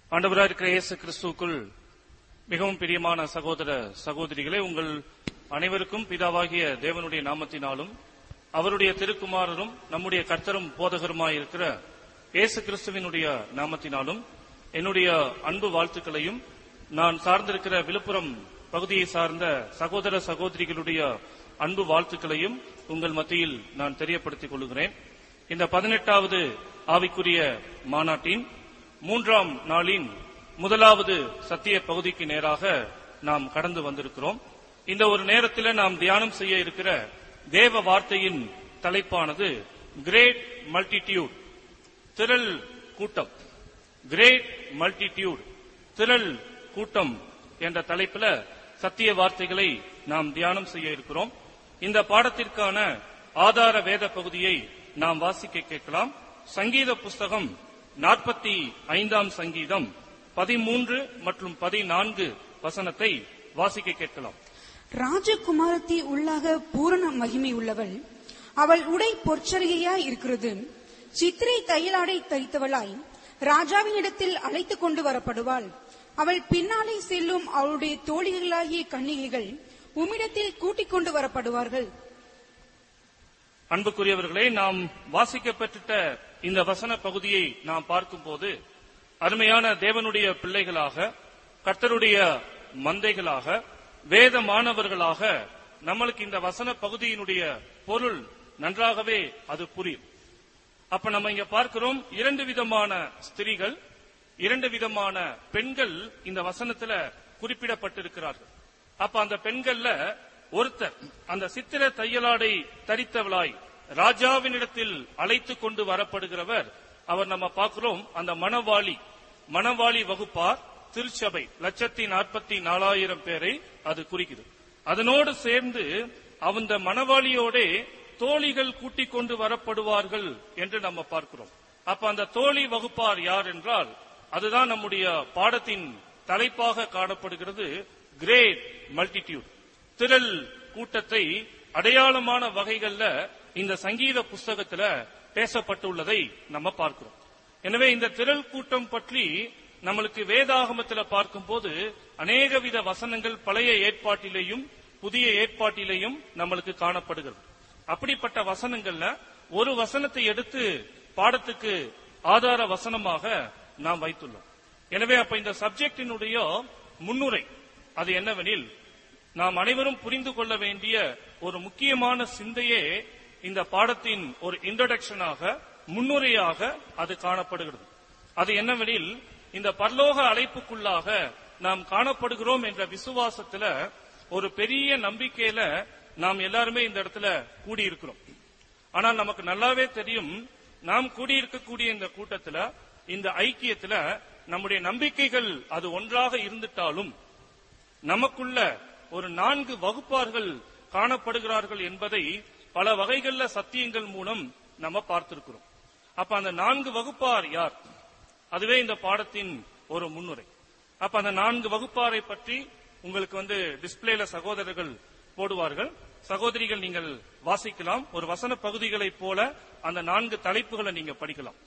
ஆண்டவராக இருக்கிற இயேசு கிறிஸ்துவுக்குள் மிகவும் பிரியமான சகோதர சகோதரிகளே உங்கள் அனைவருக்கும் பிதாவாகிய தேவனுடைய நாமத்தினாலும் அவருடைய திருக்குமாரரும் நம்முடைய கர்த்தரும் போதகருமாய் இருக்கிற இயேசு கிறிஸ்துவினுடைய நாமத்தினாலும் என்னுடைய அன்பு வாழ்த்துக்களையும் நான் சார்ந்திருக்கிற விழுப்புரம் பகுதியை சார்ந்த சகோதர சகோதரிகளுடைய அன்பு வாழ்த்துக்களையும் உங்கள் மத்தியில் நான் தெரியப்படுத்திக் கொள்கிறேன் இந்த பதினெட்டாவது ஆவிக்குரிய மாநாட்டின் மூன்றாம் நாளின் முதலாவது சத்திய பகுதிக்கு நேராக நாம் கடந்து வந்திருக்கிறோம் இந்த ஒரு நேரத்தில் நாம் தியானம் செய்ய இருக்கிற தேவ வார்த்தையின் தலைப்பானது கிரேட் மல்டிடியூட் திரள் கூட்டம் கிரேட் மல்டிடியூட் திரள் கூட்டம் என்ற தலைப்பில் சத்திய வார்த்தைகளை நாம் தியானம் செய்ய இருக்கிறோம் இந்த பாடத்திற்கான ஆதார வேத பகுதியை நாம் வாசிக்க கேட்கலாம் சங்கீத புஸ்தகம் நாற்பத்தி ஐந்தாம் சங்கீதம் பதிமூன்று மற்றும் பதினான்கு வசனத்தை வாசிக்க கேட்கலாம் ராஜகுமாரத்தி உள்ளாக பூரண மகிமை உள்ளவள் அவள் உடை பொற்சரிகையாய் இருக்கிறது சித்திரை தையலாடை தரித்தவளாய் ராஜாவினிடத்தில் அழைத்துக் கொண்டு வரப்படுவாள் அவள் பின்னாலே செல்லும் அவளுடைய தோழிகளாகிய கன்னிகைகள் உம்மிடத்தில் கூட்டிக் கொண்டு வரப்படுவார்கள் அன்புக்குரியவர்களே நாம் வாசிக்கப்பட்டுட்ட இந்த வசன பகுதியை நாம் பார்க்கும்போது அருமையான தேவனுடைய பிள்ளைகளாக கர்த்தருடைய மந்தைகளாக வேத மாணவர்களாக நம்மளுக்கு இந்த வசன பகுதியினுடைய பொருள் நன்றாகவே அது புரியும் அப்ப நம்ம இங்க பார்க்கிறோம் இரண்டு விதமான ஸ்திரீகள் இரண்டு விதமான பெண்கள் இந்த வசனத்துல குறிப்பிடப்பட்டிருக்கிறார்கள் அப்ப அந்த பெண்கள்ல ஒருத்தர் அந்த சித்திர தையலாடை தரித்தவளாய் ராஜாவினிடத்தில் அழைத்து கொண்டு வரப்படுகிறவர் அவர் நம்ம பார்க்கிறோம் அந்த மணவாளி மணவாளி வகுப்பார் திருச்சபை லட்சத்தி நாற்பத்தி நாலாயிரம் பேரை அது குறிக்குது அதனோடு சேர்ந்து அந்த மணவாளியோட தோழிகள் கூட்டிக் கொண்டு வரப்படுவார்கள் என்று நம்ம பார்க்கிறோம் அப்ப அந்த தோழி வகுப்பார் யார் என்றால் அதுதான் நம்முடைய பாடத்தின் தலைப்பாக காணப்படுகிறது கிரேட் மல்டிடியூட் திரள் கூட்டத்தை அடையாளமான வகைகள்ல இந்த சங்கீத புஸ்தகத்துல பேசப்பட்டுள்ளதை நம்ம பார்க்கிறோம் எனவே இந்த திரள் கூட்டம் பற்றி நம்மளுக்கு வேதாகமத்துல பார்க்கும்போது அநேக வித வசனங்கள் பழைய ஏற்பாட்டிலேயும் புதிய ஏற்பாட்டிலேயும் நம்மளுக்கு காணப்படுகிறது அப்படிப்பட்ட வசனங்கள்ல ஒரு வசனத்தை எடுத்து பாடத்துக்கு ஆதார வசனமாக நாம் வைத்துள்ளோம் எனவே அப்ப இந்த சப்ஜெக்டினுடைய முன்னுரை அது என்னவெனில் நாம் அனைவரும் புரிந்து கொள்ள வேண்டிய ஒரு முக்கியமான சிந்தையே இந்த பாடத்தின் ஒரு இன்ட்ரடக்ஷனாக முன்னுரையாக அது காணப்படுகிறது அது என்னவெனில் இந்த பரலோக அழைப்புக்குள்ளாக நாம் காணப்படுகிறோம் என்ற விசுவாசத்துல ஒரு பெரிய நம்பிக்கையில நாம் எல்லாருமே இந்த இடத்துல கூடியிருக்கிறோம் ஆனால் நமக்கு நல்லாவே தெரியும் நாம் கூடியிருக்கக்கூடிய இந்த கூட்டத்துல இந்த ஐக்கியத்துல நம்முடைய நம்பிக்கைகள் அது ஒன்றாக இருந்துட்டாலும் நமக்குள்ள ஒரு நான்கு வகுப்பார்கள் காணப்படுகிறார்கள் என்பதை பல வகைகள்ல சத்தியங்கள் மூலம் நம்ம பார்த்திருக்கிறோம் அப்ப அந்த நான்கு வகுப்பார் யார் அதுவே இந்த பாடத்தின் ஒரு முன்னுரை அப்ப அந்த நான்கு வகுப்பாரை பற்றி உங்களுக்கு வந்து டிஸ்பிளேல சகோதரர்கள் போடுவார்கள் சகோதரிகள் நீங்கள் வாசிக்கலாம் ஒரு வசன பகுதிகளைப் போல அந்த நான்கு தலைப்புகளை நீங்க படிக்கலாம்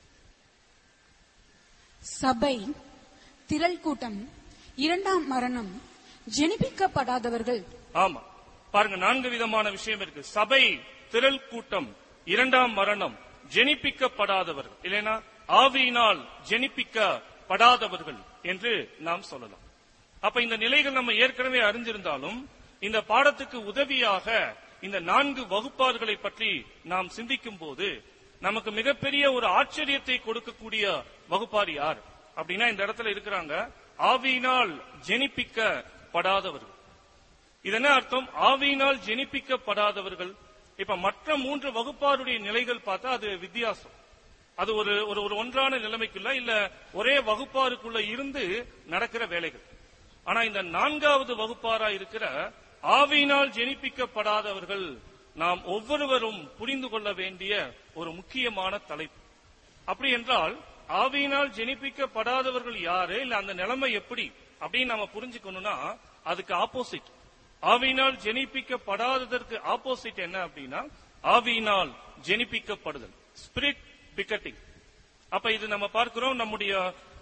சபை திரள் கூட்டம் இரண்டாம் மரணம் ஜெனிப்பிக்கப்படாதவர்கள் ஆமா பாருங்க நான்கு விதமான விஷயம் இருக்கு சபை திரள் கூட்டம் இரண்டாம் மரணம் ஜெனிப்பிக்கப்படாதவர்கள் இல்லைனா ஆவியினால் ஜெனிப்பிக்கப்படாதவர்கள் என்று நாம் சொல்லலாம் அப்ப இந்த நிலைகள் நம்ம ஏற்கனவே அறிஞ்சிருந்தாலும் இந்த பாடத்துக்கு உதவியாக இந்த நான்கு வகுப்பார்களை பற்றி நாம் சிந்திக்கும் போது நமக்கு மிகப்பெரிய ஒரு ஆச்சரியத்தை கொடுக்கக்கூடிய வகுப்பார் யார் அப்படின்னா இந்த இடத்துல இருக்கிறாங்க ஆவியினால் ஜெனிப்பிக்கப்படாதவர்கள் இது என்ன அர்த்தம் ஆவியினால் ஜெனிப்பிக்கப்படாதவர்கள் இப்ப மற்ற மூன்று வகுப்பாருடைய நிலைகள் பார்த்தா அது வித்தியாசம் அது ஒரு ஒரு ஒரு ஒன்றான நிலைமைக்குள்ள இல்ல ஒரே வகுப்பாருக்குள்ள இருந்து நடக்கிற வேலைகள் ஆனா இந்த நான்காவது வகுப்பாரா இருக்கிற ஆவியினால் ஜெனிப்பிக்கப்படாதவர்கள் நாம் ஒவ்வொருவரும் புரிந்து கொள்ள வேண்டிய ஒரு முக்கியமான தலைப்பு அப்படி என்றால் ஆவியினால் ஜெனிப்பிக்கப்படாதவர்கள் யாரு இல்ல அந்த நிலைமை எப்படி அப்படின்னு நம்ம புரிஞ்சுக்கணும்னா அதுக்கு ஆப்போசிட் ஆவியினால் ஜெனிப்பிக்கப்படாததற்கு ஆப்போசிட் என்ன அப்படின்னா ஆவியினால் ஜெனிப்பிக்கப்படுதல் ஸ்பிரிட் பிக்கட்டிங் அப்ப இது நம்ம பார்க்கிறோம் நம்முடைய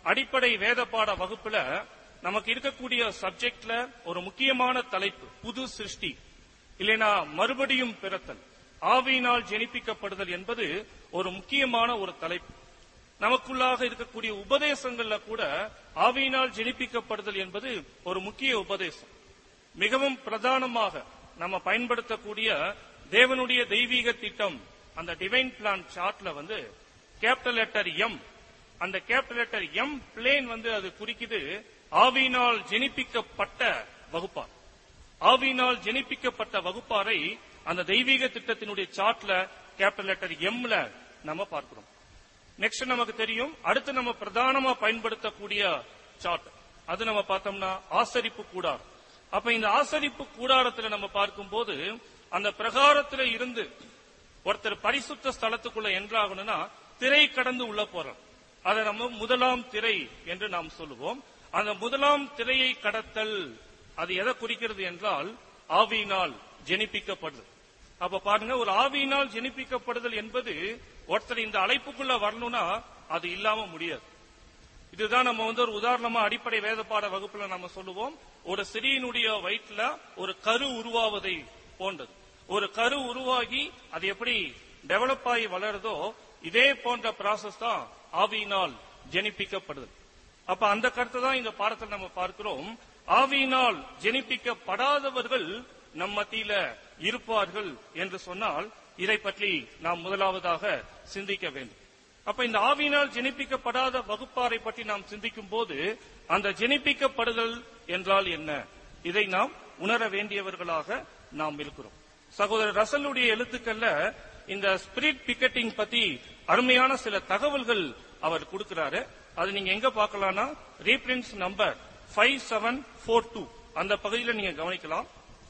அடிப்படை வேத பாட வகுப்புல நமக்கு இருக்கக்கூடிய சப்ஜெக்ட்ல ஒரு முக்கியமான தலைப்பு புது சிருஷ்டி இல்லைனா மறுபடியும் பிறத்தல் ஆவியினால் ஜெனிப்பிக்கப்படுதல் என்பது ஒரு முக்கியமான ஒரு தலைப்பு நமக்குள்ளாக இருக்கக்கூடிய உபதேசங்கள்ல கூட ஆவியினால் ஜெனிப்பிக்கப்படுதல் என்பது ஒரு முக்கிய உபதேசம் மிகவும் பிரதானமாக நம்ம பயன்படுத்தக்கூடிய தேவனுடைய தெய்வீக திட்டம் அந்த டிவைன் பிளான் சார்ட்ல வந்து கேபிட்டல் லெட்டர் எம் அந்த கேபிட்டல் லெட்டர் எம் பிளேன் வந்து அது குறிக்குது ஆவியினால் ஜெனிப்பிக்கப்பட்ட வகுப்பார் ஆவியினால் ஜெனிப்பிக்கப்பட்ட வகுப்பாரை அந்த தெய்வீக திட்டத்தினுடைய சார்ட்ல கேபிட்டல் லெட்டர் எம்ல நம்ம பார்க்கிறோம் நெக்ஸ்ட் நமக்கு தெரியும் அடுத்து நம்ம பிரதானமா பயன்படுத்தக்கூடிய சார்ட் அது நம்ம பார்த்தோம்னா ஆசரிப்பு கூடாரம் அப்ப இந்த ஆசரிப்பு கூடாரத்துல நம்ம பார்க்கும்போது அந்த பிரகாரத்துல இருந்து ஒருத்தர் பரிசுத்த ஸ்தலத்துக்குள்ள என்றாகணும்னா திரை கடந்து உள்ள போறோம் அதை நம்ம முதலாம் திரை என்று நாம் சொல்லுவோம் அந்த முதலாம் திரையை கடத்தல் அது எதை குறிக்கிறது என்றால் ஆவியினால் ஜெனிப்பிக்கப்படுது அப்ப பாருங்க ஒரு ஆவியினால் ஜெனிப்பிக்கப்படுதல் என்பது ஒருத்தர் இந்த அழைப்புக்குள்ள வரணும்னா அது இல்லாம முடியாது இதுதான் நம்ம வந்து ஒரு உதாரணமா அடிப்படை வேதப்பாட வகுப்புல நம்ம சொல்லுவோம் ஒரு சிறியனுடைய வயிற்றுல ஒரு கரு உருவாவதை போன்றது ஒரு கரு உருவாகி அது எப்படி டெவலப் ஆகி வளருதோ இதே போன்ற ப்ராசஸ் தான் ஆவியினால் ஜெனிப்பிக்கப்படுது அப்ப அந்த கருத்தை தான் இந்த பாடத்தில் நம்ம பார்க்கிறோம் ஆவியினால் ஜெனிப்பிக்கப்படாதவர்கள் நம் மத்தியில இருப்பார்கள் என்று சொன்னால் இதை பற்றி நாம் முதலாவதாக சிந்திக்க வேண்டும் அப்ப இந்த ஆவியினால் ஜெனிப்பிக்கப்படாத வகுப்பாரை பற்றி நாம் சிந்திக்கும் போது அந்த ஜெனிப்பிக்கப்படுதல் என்றால் என்ன இதை நாம் உணர வேண்டியவர்களாக நாம் இருக்கிறோம் சகோதரர் ரசலுடைய எழுத்துக்கள்ல இந்த ஸ்பிரிட் பிக்கெட்டிங் பத்தி அருமையான சில தகவல்கள் அவர் கொடுக்கிறாரு அது நீங்க எங்க பார்க்கலாம்னா reprint number five seven four two அந்த பகுதியில் நீங்க கவனிக்கலாம்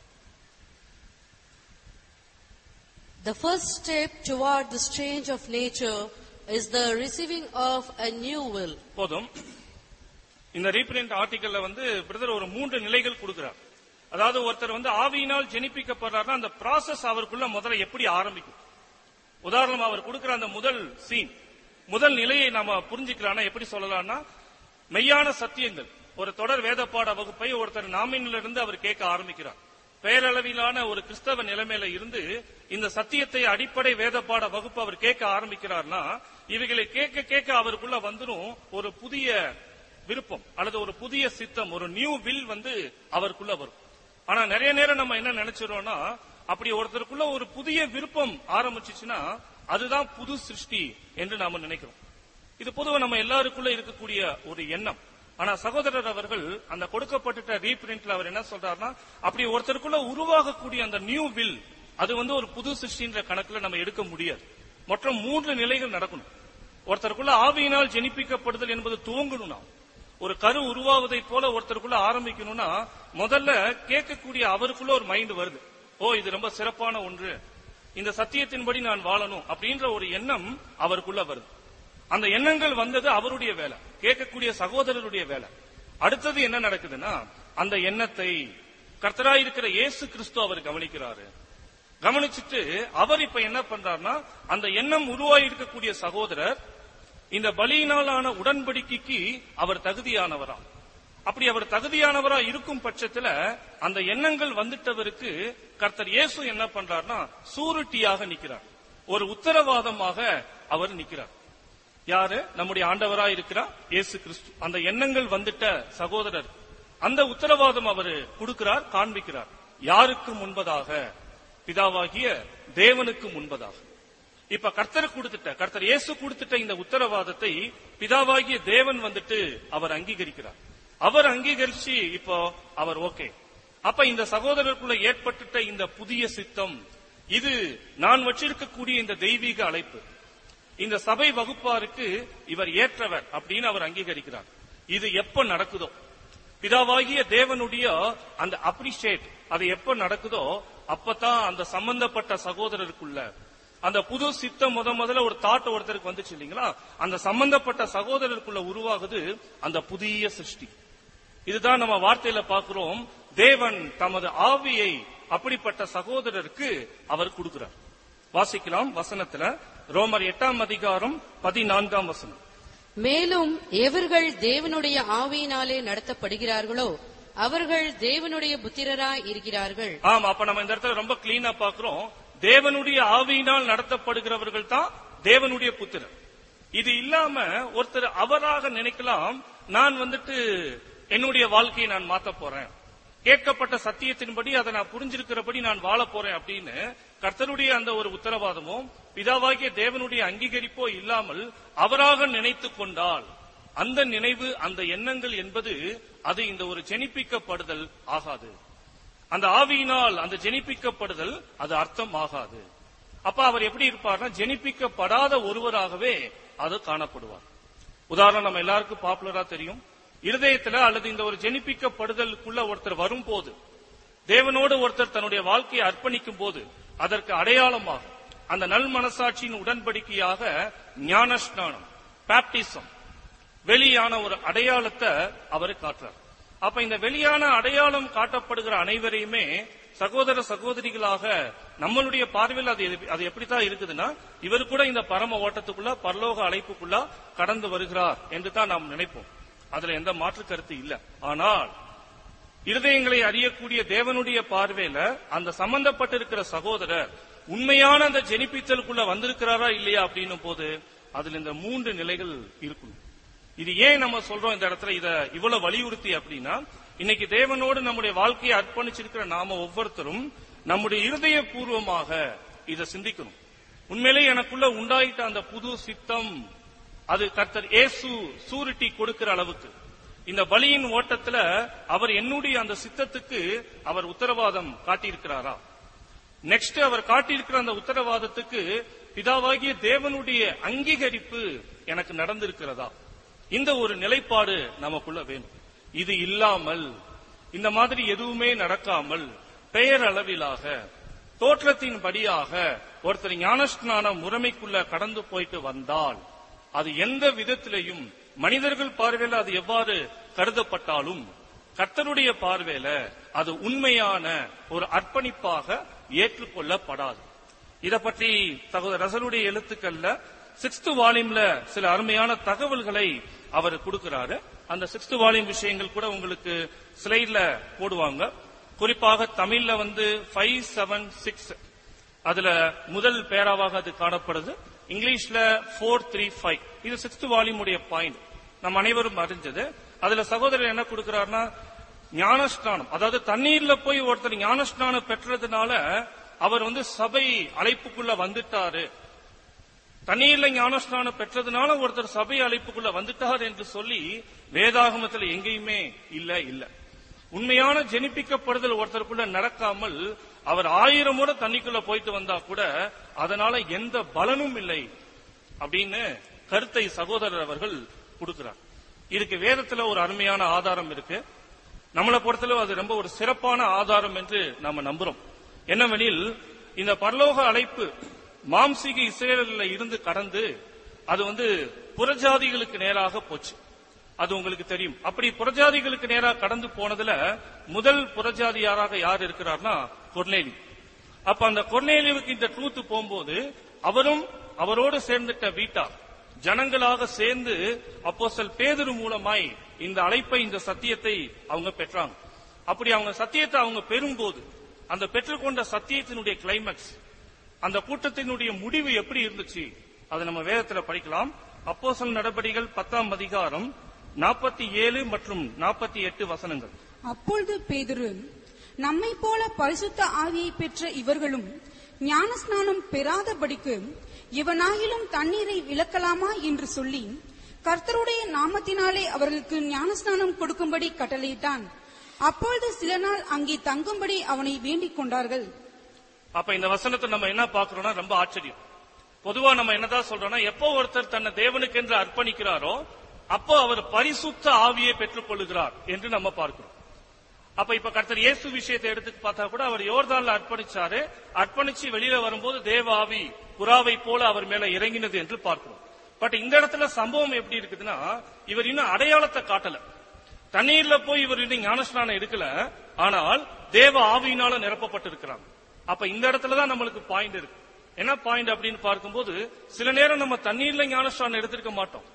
The first step toward this change of nature is the receiving of a new will. போதும் இந்த ரீபிரிண்ட் ஆர்டிகல்ல வந்து பிரதர் ஒரு மூன்று நிலைகள் கொடுக்கிறார் அதாவது ஒருத்தர் வந்து ஆவியினால் ஜெனிப்பிக்கப்படுறாருன்னா அந்த ப்ராசஸ் அவருக்குள்ள முதல்ல எப்படி ஆரம்பிக்கும் உதாரணம் அவர் கொடுக்கிற அந்த முதல் சீன் முதல் நிலையை நாம புரிஞ்சுக்கலாம்னா எப்படி சொல்லலாம்னா மெய்யான சத்தியங்கள் ஒரு தொடர் வேதப்பாட வகுப்பை ஒருத்தர் நாமினில இருந்து அவர் கேட்க ஆரம்பிக்கிறார் பெயரளவிலான ஒரு கிறிஸ்தவ நிலைமையில இருந்து இந்த சத்தியத்தை அடிப்படை வேதப்பாட வகுப்பு அவர் கேட்க ஆரம்பிக்கிறார்னா இவைகளை கேட்க கேட்க அவருக்குள்ள வந்துரும் ஒரு புதிய விருப்பம் அல்லது ஒரு புதிய சித்தம் ஒரு நியூ வில் வந்து அவருக்குள்ள வரும் ஆனா நிறைய நேரம் நம்ம என்ன நினைச்சிரோம்னா அப்படி ஒருத்தருக்குள்ள ஒரு புதிய விருப்பம் ஆரம்பிச்சுச்சுன்னா அதுதான் புது சிருஷ்டி என்று நாம நினைக்கிறோம் இது பொதுவா நம்ம எல்லாருக்குள்ள இருக்கக்கூடிய ஒரு எண்ணம் ஆனா சகோதரர் அவர்கள் அந்த கொடுக்கப்பட்ட ரீபிரிண்ட்ல அவர் என்ன சொல்றாருன்னா அப்படி ஒருத்தருக்குள்ள உருவாகக்கூடிய அந்த நியூ வில் அது வந்து ஒரு புது சிருஷ்டின்ற கணக்குல நம்ம எடுக்க முடியாது மொத்தம் மூன்று நிலைகள் நடக்கணும் ஒருத்தருக்குள்ள ஆவியினால் ஜெனிப்பிக்கப்படுதல் என்பது துவங்கணும்னா ஒரு கரு உருவாவதை போல ஒருத்தருக்குள்ள ஆரம்பிக்கணும்னா முதல்ல கேட்கக்கூடிய அவருக்குள்ள ஒரு மைண்ட் வருது ஓ இது ரொம்ப சிறப்பான ஒன்று இந்த சத்தியத்தின்படி நான் வாழணும் அப்படின்ற ஒரு எண்ணம் அவருக்குள்ள வருது அந்த எண்ணங்கள் வந்தது அவருடைய வேலை கேட்கக்கூடிய சகோதரருடைய வேலை அடுத்தது என்ன நடக்குதுன்னா அந்த எண்ணத்தை கர்த்தராயிருக்கிற இயேசு கிறிஸ்து அவர் கவனிக்கிறாரு கவனிச்சுட்டு அவர் இப்ப என்ன பண்றாருன்னா அந்த எண்ணம் உருவாகி இருக்கக்கூடிய சகோதரர் இந்த பலியினாலான உடன்படிக்கைக்கு அவர் தகுதியானவரா அப்படி அவர் தகுதியானவரா இருக்கும் பட்சத்துல அந்த எண்ணங்கள் வந்துட்டவருக்கு கர்த்தர் இயேசு என்ன பண்றார்னா சூருட்டியாக நிக்கிறார் ஒரு உத்தரவாதமாக அவர் நிக்கிறார் யாரு நம்முடைய ஆண்டவரா இருக்கிறார் இயேசு கிறிஸ்து அந்த எண்ணங்கள் வந்துட்ட சகோதரர் அந்த உத்தரவாதம் அவர் கொடுக்கிறார் காண்பிக்கிறார் யாருக்கு முன்பதாக பிதாவாகிய தேவனுக்கு முன்பதாக இப்ப கர்த்தர் கொடுத்துட்ட கர்த்தர் இயேசு கொடுத்துட்ட இந்த உத்தரவாதத்தை பிதாவாகிய தேவன் வந்துட்டு அவர் அங்கீகரிக்கிறார் அவர் அங்கீகரிச்சு இப்போ அவர் ஓகே அப்ப இந்த சகோதரருக்குள்ள ஏற்பட்டுட்ட இந்த புதிய சித்தம் இது நான் வச்சிருக்கக்கூடிய இந்த தெய்வீக அழைப்பு இந்த சபை வகுப்பாருக்கு இவர் ஏற்றவர் அப்படின்னு அவர் அங்கீகரிக்கிறார் இது எப்ப நடக்குதோ பிதாவாகிய தேவனுடைய அந்த அப்ரிஷியேட் அது எப்ப நடக்குதோ அப்பதான் அந்த சம்பந்தப்பட்ட சகோதரருக்குள்ள அந்த புது சித்தம் முத முதல்ல ஒரு தாட் ஒருத்தருக்கு வந்துச்சு இல்லைங்களா அந்த சம்பந்தப்பட்ட சகோதரருக்குள்ள உருவாகுது அந்த புதிய சிருஷ்டி இதுதான் நம்ம வார்த்தையில பார்க்கிறோம் தேவன் தமது ஆவியை அப்படிப்பட்ட சகோதரருக்கு அவர் கொடுக்கிறார் வாசிக்கலாம் வசனத்துல ரோமர் எட்டாம் அதிகாரம் பதினான்காம் வசனம் மேலும் எவர்கள் தேவனுடைய ஆவியினாலே நடத்தப்படுகிறார்களோ அவர்கள் தேவனுடைய புத்திரராய் இருக்கிறார்கள் ஆமா அப்ப நம்ம இந்த இடத்துல ரொம்ப கிளீனா பாக்குறோம் தேவனுடைய ஆவியினால் நடத்தப்படுகிறவர்கள் தான் தேவனுடைய புத்திரர் இது இல்லாம ஒருத்தர் அவராக நினைக்கலாம் நான் வந்துட்டு என்னுடைய வாழ்க்கையை நான் மாத்த போறேன் கேட்கப்பட்ட சத்தியத்தின்படி அதை நான் புரிஞ்சிருக்கிறபடி நான் வாழ போறேன் அப்படின்னு கர்த்தருடைய அந்த ஒரு உத்தரவாதமும் பிதாவாகிய தேவனுடைய அங்கீகரிப்போ இல்லாமல் அவராக நினைத்துக் கொண்டால் அந்த நினைவு அந்த எண்ணங்கள் என்பது அது இந்த ஒரு ஜெனிப்பிக்கப்படுதல் ஆகாது அந்த ஆவியினால் அந்த ஜெனிப்பிக்கப்படுதல் அது அர்த்தம் ஆகாது அப்ப அவர் எப்படி இருப்பார்னா ஜெனிப்பிக்கப்படாத ஒருவராகவே அது காணப்படுவார் உதாரணம் நம்ம எல்லாருக்கும் பாப்புலரா தெரியும் இருதயத்துல அல்லது இந்த ஒரு ஜெனிப்பிக்கப்படுதலுக்குள்ள ஒருத்தர் வரும்போது தேவனோடு ஒருத்தர் தன்னுடைய வாழ்க்கையை அர்ப்பணிக்கும் போது அதற்கு அடையாளமாக அந்த நல் மனசாட்சியின் உடன்படிக்கையாக ஞானஸ்நானம் பாப்டிசம் வெளியான ஒரு அடையாளத்தை அவர் காட்டுறார் அப்ப இந்த வெளியான அடையாளம் காட்டப்படுகிற அனைவரையுமே சகோதர சகோதரிகளாக நம்மளுடைய பார்வையில் அது எது- அது எப்படித்தான் இருக்குதுன்னா இவர் கூட இந்த பரம ஓட்டத்துக்குள்ள பரலோக அழைப்புக்குள்ள கடந்து வருகிறார் என்று தான் நாம் நினைப்போம் அதுல எந்த மாற்று கருத்து இல்ல ஆனால் இருதயங்களை அறியக்கூடிய தேவனுடைய பார்வையில அந்த சம்பந்தப்பட்டிருக்கிற சகோதரர் உண்மையான அந்த ஜெனிப்பித்தலுக்குள்ள வந்திருக்கிறாரா இல்லையா அப்படின்னும் போது அதுல இந்த மூன்று நிலைகள் இருக்கும் இது ஏன் நம்ம சொல்றோம் இந்த இடத்துல இத இவ்வளவு வலியுறுத்தி அப்படின்னா இன்னைக்கு தேவனோடு நம்முடைய வாழ்க்கையை அர்ப்பணிச்சிருக்கிற நாம ஒவ்வொருத்தரும் நம்முடைய இருதய பூர்வமாக இதை சிந்திக்கணும் உண்மையிலே எனக்குள்ள உண்டாயிட்ட அந்த புது சித்தம் அது கர்த்தர் இயேசு சூரிட்டி கொடுக்கிற அளவுக்கு இந்த பலியின் ஓட்டத்துல அவர் என்னுடைய அந்த சித்தத்துக்கு அவர் உத்தரவாதம் காட்டியிருக்கிறாரா நெக்ஸ்ட் அவர் காட்டியிருக்கிற அந்த உத்தரவாதத்துக்கு பிதாவாகிய தேவனுடைய அங்கீகரிப்பு எனக்கு நடந்திருக்கிறதா இந்த ஒரு நிலைப்பாடு நமக்குள்ள வேணும் இது இல்லாமல் இந்த மாதிரி எதுவுமே நடக்காமல் பெயர் அளவிலாக தோற்றத்தின் படியாக ஒருத்தர் ஞானஸ்நான முறைமைக்குள்ள கடந்து போயிட்டு வந்தால் அது எந்த விதத்திலையும் மனிதர்கள் பார்வையில அது எவ்வாறு கருதப்பட்டாலும் கர்த்தருடைய பார்வையில அது உண்மையான ஒரு அர்ப்பணிப்பாக ஏற்றுக்கொள்ளப்படாது இத பற்றி சகோதரர் ரசலுடைய எழுத்துக்கள்ல சிக்ஸ்த் வால்யூம்ல சில அருமையான தகவல்களை அவர் கொடுக்கிறாரு அந்த சிக்ஸ்த் வால்யூம் விஷயங்கள் கூட உங்களுக்கு ஸ்லைட்ல போடுவாங்க குறிப்பாக தமிழ்ல வந்து ஃபைவ் செவன் சிக்ஸ் அதுல முதல் பேராவாக அது காணப்படுது இங்கிலீஷ்ல ஃபோர் த்ரீ ஃபைவ் இது சிக்ஸ்த் வால்யூம் உடைய பாயிண்ட் நம்ம அனைவரும் அறிஞ்சது அதுல சகோதரர் என்ன கொடுக்கிறாருன்னா ஞானஸ்நானம் அதாவது தண்ணீர்ல போய் ஒருத்தர் ஞானஸ்நானம் பெற்றதுனால அவர் வந்து சபை அழைப்புக்குள்ள வந்துட்டாரு தண்ணீர்ல ஞானஸ்நானம் பெற்றதுனால ஒருத்தர் சபை அழைப்புக்குள்ள வந்துட்டார் என்று சொல்லி வேதாகமத்துல எங்கேயுமே இல்ல இல்ல உண்மையான ஜெனிப்பிக்கப்படுதல் ஒருத்தருக்குள்ள நடக்காமல் அவர் ஆயிரம் முறை தண்ணிக்குள்ள போயிட்டு வந்தா கூட அதனால எந்த பலனும் இல்லை அப்படின்னு கருத்தை சகோதரர் அவர்கள் கொடுக்கிறார் இதுக்கு வேதத்துல ஒரு அருமையான ஆதாரம் இருக்கு நம்மளை பொறுத்தளவு அது ரொம்ப ஒரு சிறப்பான ஆதாரம் என்று நாம நம்புறோம் என்னவெனில் இந்த பரலோக அழைப்பு மாம்சீக இஸ்ரேலில் இருந்து கடந்து அது வந்து புறஜாதிகளுக்கு நேராக போச்சு அது உங்களுக்கு தெரியும் அப்படி புறஜாதிகளுக்கு நேராக கடந்து போனதுல முதல் புறஜாதியாராக யார் இருக்கிறார்னா கொர்நேலி அப்ப அந்த கொர்நேலியுக்கு இந்த ட்ரூத் போகும்போது அவரும் அவரோடு சேர்ந்துட்ட வீட்டார் ஜனங்களாக சேர்ந்து அப்போஸ்தலர் பேதுரு மூலமாய் இந்த அழைப்பை இந்த சத்தியத்தை அவங்க பெற்றாங்க அப்படி அவங்க சத்தியத்தை அவங்க பெறும்போது அந்த பெற்றுக்கொண்ட சத்தியத்தினுடைய கிளைமேக்ஸ் அந்த கூட்டத்தினுடைய முடிவு எப்படி இருந்துச்சு அதை நம்ம வேதத்துல படிக்கலாம் அப்போஸ்தலர் நடபடிகள் பத்தாம் அதிகாரம் நாற்பத்தி ஏழு மற்றும் நாற்பத்தி எட்டு வசனங்கள் அப்பொழுது பேதுரு நம்மை போல பரிசுத்த ஆவியை பெற்ற இவர்களும் ஞானஸ்நானம் பெறாதபடிக்கு இவனாயிலும் தண்ணீரை விலக்கலாமா என்று சொல்லி கர்த்தருடைய நாமத்தினாலே அவர்களுக்கு ஞானஸ்நானம் கொடுக்கும்படி கட்டளையிட்டான் அப்பொழுது சில நாள் அங்கே தங்கும்படி அவனை வேண்டிக் கொண்டார்கள் அப்ப இந்த வசனத்தை நம்ம என்ன பாக்குறோம்னா ரொம்ப ஆச்சரியம் பொதுவா நம்ம என்னதான் சொல்றோம்னா எப்போ ஒருத்தர் தன்னை தேவனுக்கு என்று அர்ப்பணிக்கிறாரோ அப்போ அவர் பரிசுத்த ஆவியை பெற்றுக் கொள்ளுகிறார் என்று நம்ம பார்க்கிறோம் அப்ப இப்ப கர்த்தர் இயேசு விஷயத்தை எடுத்து பார்த்தா கூட அவர் யோர்தான்ல அர்ப்பணிச்சாரு அர்ப்பணிச்சு வெளியில வரும்போது தேவ ஆவி புறாவை போல அவர் மேல இறங்கினது என்று பார்க்கிறோம் பட் இந்த இடத்துல சம்பவம் எப்படி இருக்குதுன்னா இவர் இன்னும் அடையாளத்தை காட்டல தண்ணீர்ல போய் இவர் இன்னும் ஞானஸ்நானம் எடுக்கல ஆனால் தேவ ஆவியினால நிரப்பப்பட்டிருக்கிறாங்க அப்ப இந்த இடத்துல தான் நம்மளுக்கு பாயிண்ட் இருக்கு என்ன பாயிண்ட் அப்படின்னு பார்க்கும்போது சில நேரம் நம்ம தண்ணீர்ல ஞானஸ்நானம் எடுத்திருக்க மாட்டோம்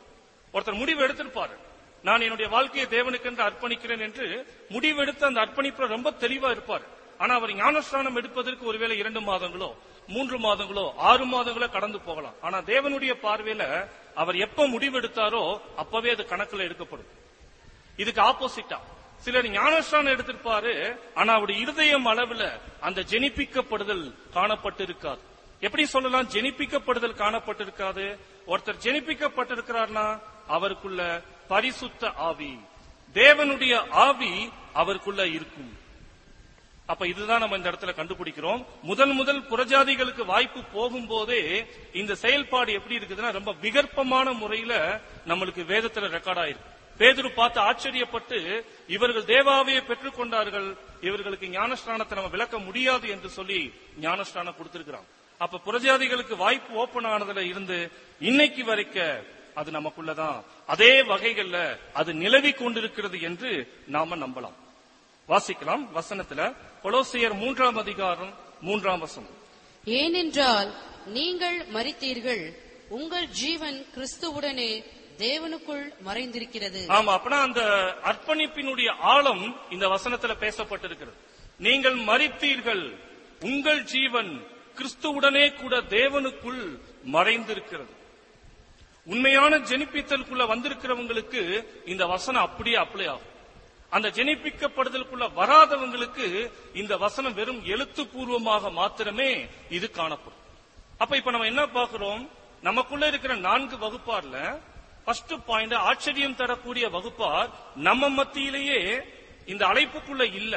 ஒருத்தர் முடிவு எடுத்திருப்பாரு நான் என்னுடைய வாழ்க்கையை தேவனுக்கு என்று அர்ப்பணிக்கிறேன் என்று முடிவெடுத்து அந்த அர்ப்பணிப்புல ரொம்ப தெளிவா இருப்பார் ஆனா அவர் ஞானஸ்நானம் எடுப்பதற்கு ஒருவேளை இரண்டு மாதங்களோ மூன்று மாதங்களோ ஆறு மாதங்களோ கடந்து போகலாம் ஆனா தேவனுடைய பார்வையில அவர் எப்ப முடிவெடுத்தாரோ அப்பவே அது கணக்குல எடுக்கப்படும் இதுக்கு ஆப்போசிட்டா சிலர் ஞானஸ்தானம் எடுத்திருப்பாரு ஆனா அவருடைய இருதயம் அளவுல அந்த ஜெனிப்பிக்கப்படுதல் காணப்பட்டிருக்காது எப்படி சொல்லலாம் ஜெனிப்பிக்கப்படுதல் காணப்பட்டிருக்காது ஒருத்தர் ஜெனிப்பிக்கப்பட்டிருக்கிறார்னா அவருக்குள்ள பரிசுத்த ஆவி தேவனுடைய ஆவி அவருக்குள்ள இருக்கும் அப்ப இதுதான் நம்ம இந்த இடத்துல கண்டுபிடிக்கிறோம் முதல் முதல் புறஜாதிகளுக்கு வாய்ப்பு போகும்போதே இந்த செயல்பாடு எப்படி இருக்குதுன்னா ரொம்ப விகற்பமான முறையில நம்மளுக்கு வேதத்துல ரெக்கார்ட் ஆயிருக்கு பேதுரு பார்த்து ஆச்சரியப்பட்டு இவர்கள் தேவாவையை பெற்றுக் கொண்டார்கள் இவர்களுக்கு ஞானஸ்தானத்தை நம்ம விளக்க முடியாது என்று சொல்லி ஞானஸ்தானம் கொடுத்திருக்கிறான் அப்ப புறஜாதிகளுக்கு வாய்ப்பு ஓபன் ஆனதுல இருந்து இன்னைக்கு வரைக்க அது நமக்குள்ளதான் அதே வகைகள்ல அது நிலவி கொண்டிருக்கிறது என்று நாம நம்பலாம் வாசிக்கலாம் வசனத்துல கொலோசியர் மூன்றாம் அதிகாரம் மூன்றாம் வசனம் ஏனென்றால் நீங்கள் மரித்தீர்கள் உங்கள் ஜீவன் கிறிஸ்துவுடனே தேவனுக்குள் மறைந்திருக்கிறது ஆமா அப்பனா அந்த அர்ப்பணிப்பினுடைய ஆழம் இந்த வசனத்துல பேசப்பட்டிருக்கிறது நீங்கள் மரித்தீர்கள் உங்கள் ஜீவன் கிறிஸ்துவுடனே கூட தேவனுக்குள் மறைந்திருக்கிறது உண்மையான ஜெனிப்பித்தலுக்குள்ள வந்திருக்கிறவங்களுக்கு இந்த வசனம் அப்படியே அப்ளை ஆகும் அந்த ஜெனிப்பிக்கப்படுதலுக்குள்ள வராதவங்களுக்கு இந்த வசனம் வெறும் எழுத்துப்பூர்வமாக மாத்திரமே இது காணப்படும் அப்ப இப்ப நம்ம என்ன பார்க்கிறோம் நமக்குள்ள இருக்கிற நான்கு வகுப்பார்ல ஃபர்ஸ்ட் பாயிண்ட் ஆச்சரியம் தரக்கூடிய வகுப்பார் நம்ம மத்தியிலேயே இந்த அழைப்புக்குள்ள இல்ல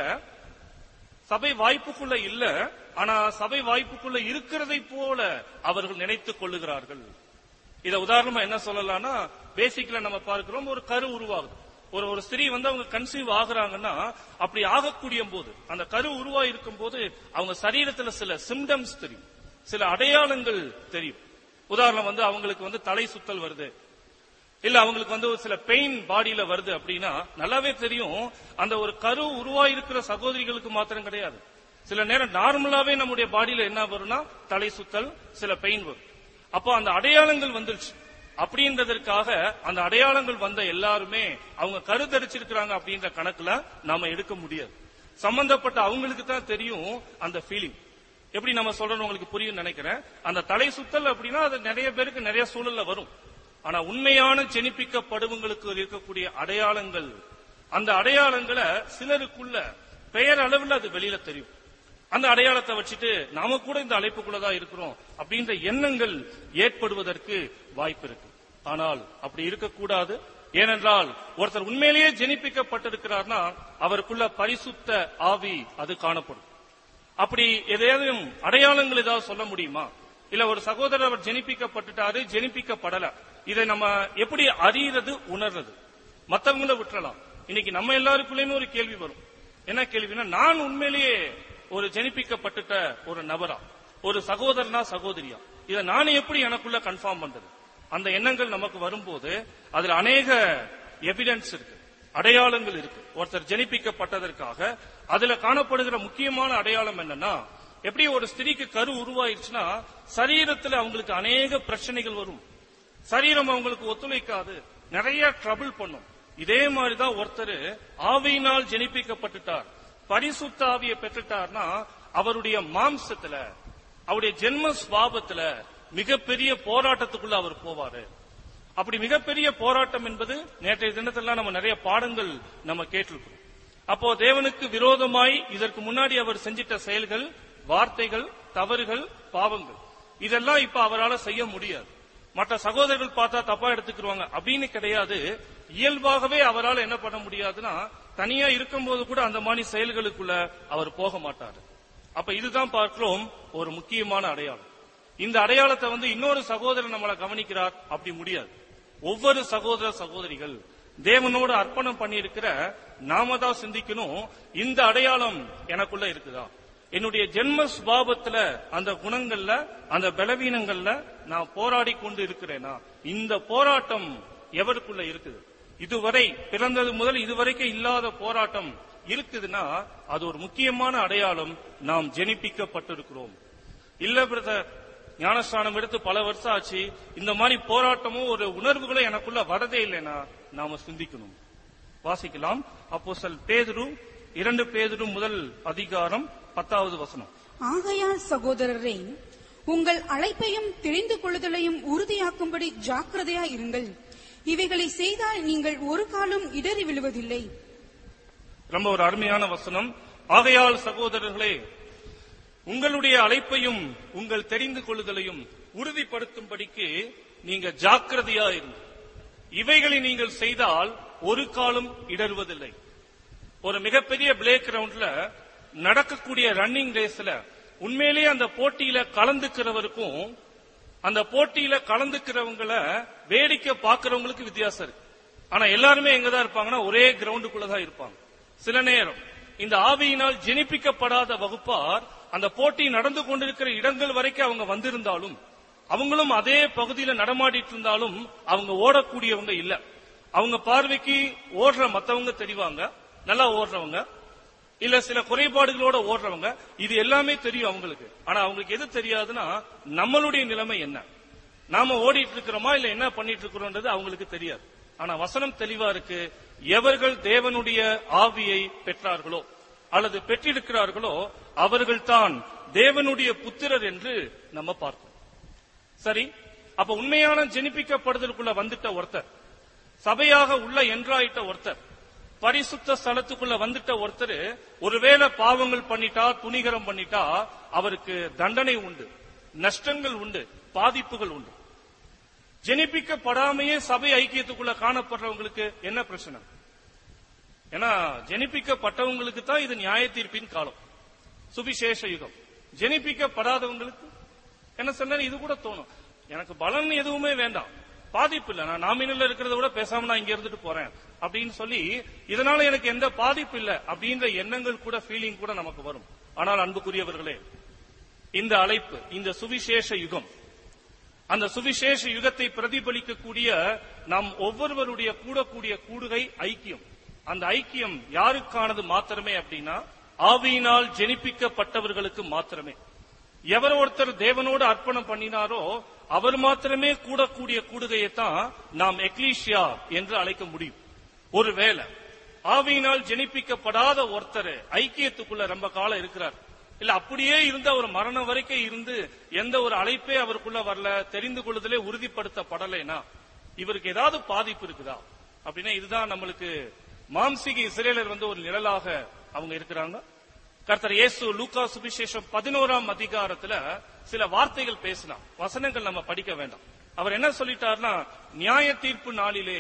சபை வாய்ப்புக்குள்ள இல்ல ஆனா சபை வாய்ப்புக்குள்ள இருக்கிறதை போல அவர்கள் நினைத்துக் கொள்ளுகிறார்கள் இத உதாரணமா என்ன சொல்லலாம்னா பேசிக்ல நம்ம பார்க்கிறோம் ஒரு கரு உருவாகுது ஒரு ஒரு ஸ்திரீ வந்து அவங்க கன்சீவ் ஆகுறாங்கன்னா அப்படி ஆகக்கூடிய போது அந்த கரு உருவாகி இருக்கும் போது அவங்க சரீரத்துல சில சிம்டம்ஸ் தெரியும் சில அடையாளங்கள் தெரியும் உதாரணம் வந்து அவங்களுக்கு வந்து தலை சுத்தல் வருது இல்ல அவங்களுக்கு வந்து ஒரு சில பெயின் பாடியில வருது அப்படின்னா நல்லாவே தெரியும் அந்த ஒரு கரு உருவாயிருக்கிற சகோதரிகளுக்கு மாத்திரம் கிடையாது சில நேரம் நார்மலாவே நம்முடைய பாடியில என்ன வரும்னா தலை சுத்தல் சில பெயின் வரும் அப்போ அந்த அடையாளங்கள் வந்துருச்சு அப்படின்றதற்காக அந்த அடையாளங்கள் வந்த எல்லாருமே அவங்க கருத்தரிச்சிருக்கிறாங்க அப்படின்ற கணக்குல நாம எடுக்க முடியாது சம்பந்தப்பட்ட அவங்களுக்கு தான் தெரியும் அந்த ஃபீலிங் எப்படி நம்ம சொல்றோம் உங்களுக்கு புரியும் நினைக்கிறேன் அந்த தலை சுத்தல் அப்படின்னா அது நிறைய பேருக்கு நிறைய சூழல்ல வரும் ஆனா உண்மையான ஜெனிப்பிக்கப்படுவங்களுக்கு இருக்கக்கூடிய அடையாளங்கள் அந்த அடையாளங்களை சிலருக்குள்ள பெயர் அளவில் அது வெளியில தெரியும் அந்த அடையாளத்தை வச்சுட்டு நாம கூட இந்த அழைப்புக்குள்ளதான் இருக்கிறோம் அப்படின்ற எண்ணங்கள் ஏற்படுவதற்கு வாய்ப்பு இருக்கு ஆனால் அப்படி இருக்கக்கூடாது ஏனென்றால் ஒருத்தர் உண்மையிலேயே ஜெனிப்பிக்கப்பட்டிருக்கிறார்னா அவருக்குள்ள பரிசுத்த ஆவி அது காணப்படும் அப்படி எதையாவது அடையாளங்கள் ஏதாவது சொல்ல முடியுமா இல்ல ஒரு சகோதரர் அவர் ஜெனிப்பிக்கப்பட்டுட்டாரு ஜெனிப்பிக்கப்படல இதை நம்ம எப்படி அறியறது உணர்றது மத்தவங்கள விட்டுறலாம் இன்னைக்கு நம்ம எல்லாருக்குள்ளேயுமே ஒரு கேள்வி வரும் என்ன கேள்வினா நான் உண்மையிலேயே ஒரு ஜெனிப்பிக்கப்பட்டுட்ட ஒரு நபரா ஒரு சகோதரனா சகோதரியா இதை நான் எப்படி எனக்குள்ள கன்ஃபார்ம் பண்றது அந்த எண்ணங்கள் நமக்கு வரும்போது அதுல அநேக எவிடன்ஸ் இருக்கு அடையாளங்கள் இருக்கு ஒருத்தர் ஜெனிப்பிக்கப்பட்டதற்காக அதுல காணப்படுகிற முக்கியமான அடையாளம் என்னன்னா எப்படி ஒரு ஸ்திரீக்கு கரு உருவாயிருச்சுன்னா சரீரத்துல அவங்களுக்கு அநேக பிரச்சனைகள் வரும் சரீரம் அவங்களுக்கு ஒத்துழைக்காது நிறைய ட்ரபிள் பண்ணும் இதே மாதிரிதான் ஒருத்தர் ஆவியினால் ஜெனிப்பிக்கப்பட்டுட்டார் பரிசுத்த ஆவியை பெற்றுட்டார்னா அவருடைய மாம்சத்துல அவருடைய ஜென்ம சுவாபத்துல மிகப்பெரிய போராட்டத்துக்குள்ள அவர் போவாரு அப்படி மிகப்பெரிய போராட்டம் என்பது நேற்றைய தினத்தெல்லாம் நம்ம நிறைய பாடங்கள் நம்ம கேட்டிருக்கோம் அப்போ தேவனுக்கு விரோதமாய் இதற்கு முன்னாடி அவர் செஞ்சிட்ட செயல்கள் வார்த்தைகள் தவறுகள் பாவங்கள் இதெல்லாம் இப்ப அவரால் செய்ய முடியாது மற்ற சகோதரர்கள் பார்த்தா தப்பா எடுத்துக்கிருவாங்க அப்படின்னு கிடையாது இயல்பாகவே அவரால் என்ன பண்ண முடியாதுன்னா தனியா இருக்கும்போது கூட அந்த மாதிரி செயல்களுக்குள்ள அவர் போக மாட்டாரு அப்ப இதுதான் பார்க்கிறோம் ஒரு முக்கியமான அடையாளம் இந்த அடையாளத்தை வந்து இன்னொரு சகோதரர் நம்மளை கவனிக்கிறார் அப்படி முடியாது ஒவ்வொரு சகோதர சகோதரிகள் தேவனோடு அர்ப்பணம் பண்ணி இருக்கிற நாம தான் சிந்திக்கணும் இந்த அடையாளம் எனக்குள்ள இருக்குதா என்னுடைய ஜென்ம சுபாவத்துல அந்த குணங்கள்ல அந்த பலவீனங்கள்ல நான் போராடி கொண்டு இருக்கிறேனா இந்த போராட்டம் எவருக்குள்ள இருக்குது இதுவரை பிறந்தது முதல் இதுவரைக்கும் இல்லாத போராட்டம் இருக்குதுன்னா அது ஒரு முக்கியமான அடையாளம் நாம் ஜெனிப்பிக்கப்பட்டிருக்கிறோம் இல்ல பிரதர் ஞானஸ்தானம் எடுத்து பல வருஷம் ஆச்சு இந்த மாதிரி போராட்டமும் ஒரு உணர்வுகளும் எனக்குள்ள வரதே இல்லைன்னா நாம சிந்திக்கணும் வாசிக்கலாம் அப்போஸ்தலர் பேதுரு இரண்டு பேதுரு முதல் அதிகாரம் பத்தாவது வசனம் ஆகையால் சகோதரரே உங்கள் அழைப்பையும் தெரிந்து கொள்ளுதலையும் உறுதியாக்கும்படி ஜாக்கிரதையா இருங்கள் இவைகளை செய்தால் நீங்கள் ஒரு காலம் இடறி விழுவதில்லை ரொம்ப ஒரு அருமையான வசனம் ஆகையால் சகோதரர்களே உங்களுடைய அழைப்பையும் உங்கள் தெரிந்து கொள்ளுதலையும் உறுதிப்படுத்தும்படிக்கு நீங்க ஜாக்கிரதையா இருங்க இவைகளை நீங்கள் செய்தால் ஒரு காலம் இடறுவதில்லை ஒரு மிகப்பெரிய பிளே கிரவுண்ட்ல நடக்கக்கூடிய ரன்னிங் ரேஸ்ல உண்மையிலேயே அந்த போட்டியில கலந்துக்கிறவருக்கும் அந்த போட்டியில கலந்துக்கிறவங்கள வேடிக்கை பார்க்கறவங்களுக்கு வித்தியாசம் இருக்கு ஆனா எல்லாருமே எங்கதான் இருப்பாங்கன்னா ஒரே கிரவுண்டுக்குள்ள தான் இருப்பாங்க சில நேரம் இந்த ஆவியினால் ஜெனிப்பிக்கப்படாத வகுப்பார் அந்த போட்டி நடந்து கொண்டிருக்கிற இடங்கள் வரைக்கும் அவங்க வந்திருந்தாலும் அவங்களும் அதே பகுதியில நடமாடிட்டு இருந்தாலும் அவங்க ஓடக்கூடியவங்க இல்ல அவங்க பார்வைக்கு ஓடுற மத்தவங்க தெரிவாங்க நல்லா ஓடுறவங்க இல்ல சில குறைபாடுகளோட ஓடுறவங்க இது எல்லாமே தெரியும் அவங்களுக்கு ஆனா அவங்களுக்கு எது தெரியாதுன்னா நம்மளுடைய நிலைமை என்ன நாம ஓடிட்டு இருக்கிறோமா இல்ல என்ன பண்ணிட்டு இருக்கிறோம்ன்றது அவங்களுக்கு தெரியாது ஆனா வசனம் தெளிவா இருக்கு எவர்கள் தேவனுடைய ஆவியை பெற்றார்களோ அல்லது பெற்றிருக்கிறார்களோ அவர்கள் தான் தேவனுடைய புத்திரர் என்று நம்ம பார்க்கிறோம் சரி அப்ப உண்மையான ஜெனிப்பிக்கப்படுதலுக்குள்ள வந்துட்ட ஒருத்தர் சபையாக உள்ள என்றாயிட்ட ஒருத்தர் பரிசுத்த ஸ்தலத்துக்குள்ள வந்துட்ட ஒருத்தர் ஒருவேளை பாவங்கள் பண்ணிட்டா துணிகரம் பண்ணிட்டா அவருக்கு தண்டனை உண்டு நஷ்டங்கள் உண்டு பாதிப்புகள் உண்டு ஜெனிப்பிக்கப்படாமையே சபை ஐக்கியத்துக்குள்ள காணப்படுறவங்களுக்கு என்ன பிரச்சனை ஏன்னா ஜெனிப்பிக்கப்பட்டவங்களுக்கு தான் இது நியாய தீர்ப்பின் காலம் சுவிசேஷ யுகம் ஜெனிப்பிக்கப்படாதவங்களுக்கு என்ன சொன்னாலும் இது கூட தோணும் எனக்கு பலன் எதுவுமே வேண்டாம் பாதிப்பு இல்ல நான் நாமினல்ல இருக்கிறத விட பேசாம நான் இங்க இருந்துட்டு போறேன் அப்படின்னு சொல்லி இதனால எனக்கு எந்த பாதிப்பு இல்ல அப்படின்ற எண்ணங்கள் கூட ஃபீலிங் கூட நமக்கு வரும் ஆனால் அன்புக்குரியவர்களே இந்த அழைப்பு இந்த சுவிசேஷ யுகம் அந்த சுவிசேஷ யுகத்தை பிரதிபலிக்கக்கூடிய நாம் ஒவ்வொருவருடைய கூடக்கூடிய கூடுகை ஐக்கியம் அந்த ஐக்கியம் யாருக்கானது மாத்திரமே அப்படின்னா ஆவியினால் ஜெனிப்பிக்கப்பட்டவர்களுக்கு மாத்திரமே எவர் ஒருத்தர் தேவனோடு அர்ப்பணம் பண்ணினாரோ அவர் மாத்திரமே கூடக்கூடிய கூடுகையைத்தான் நாம் எக்லீஷியா என்று அழைக்க முடியும் ஒருவேளை ஆவியினால் ஜெனிப்பிக்கப்படாத ஒருத்தர் ஐக்கியத்துக்குள்ள ரொம்ப காலம் இருக்கிறார் இல்ல அப்படியே இருந்து அவர் மரணம் வரைக்கும் இருந்து எந்த ஒரு அழைப்பே அவருக்குள்ள வரல தெரிந்து கொள்ளுதலே உறுதிப்படுத்தப்படலைனா இவருக்கு ஏதாவது பாதிப்பு இருக்குதா அப்படின்னா இதுதான் நம்மளுக்கு மாம்சீக இஸ்ரேலர் வந்து ஒரு நிழலாக அவங்க இருக்கிறாங்க கர்த்தர் இயேசு லூக்கா சுவிசேஷம் பதினோராம் அதிகாரத்துல சில வார்த்தைகள் பேசினார் வசனங்கள் நம்ம படிக்க வேண்டாம் அவர் என்ன சொல்லிட்டார்னா நியாய தீர்ப்பு நாளிலே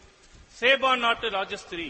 சேபா நாட்டு ராஜஸ்திரி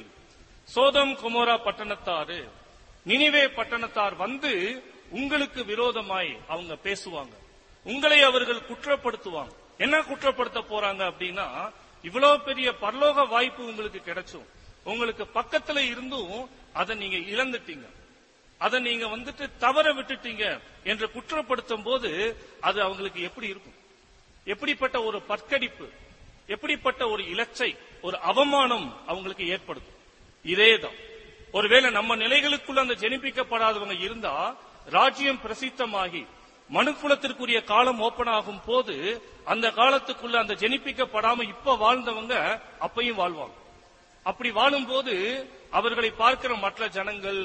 சோதம் குமோரா பட்டணத்தாரு நினிவே பட்டணத்தார் வந்து உங்களுக்கு விரோதமாய் அவங்க பேசுவாங்க உங்களை அவர்கள் குற்றப்படுத்துவாங்க என்ன குற்றப்படுத்த போறாங்க அப்படின்னா இவ்வளவு பெரிய பரலோக வாய்ப்பு உங்களுக்கு கிடைச்சும் உங்களுக்கு பக்கத்துல இருந்தும் அதை நீங்க இழந்துட்டீங்க அதை நீங்க வந்துட்டு தவற விட்டுட்டீங்க என்று குற்றப்படுத்தும் போது அது அவங்களுக்கு எப்படி இருக்கும் எப்படிப்பட்ட ஒரு பற்கடிப்பு எப்படிப்பட்ட ஒரு இலச்சை ஒரு அவமானம் அவங்களுக்கு ஏற்படுத்தும் இதேதான் ஒருவேளை நம்ம நிலைகளுக்குள்ள அந்த ஜெனிப்பிக்கப்படாதவங்க இருந்தா ராஜ்யம் பிரசித்தமாகி மனுக்குலத்திற்குரிய காலம் ஓபன் ஆகும் போது அந்த காலத்துக்குள்ள அந்த ஜெனிப்பிக்கப்படாம இப்ப வாழ்ந்தவங்க அப்பையும் வாழ்வாங்க அப்படி வாழும்போது அவர்களை பார்க்கிற மற்ற ஜனங்கள்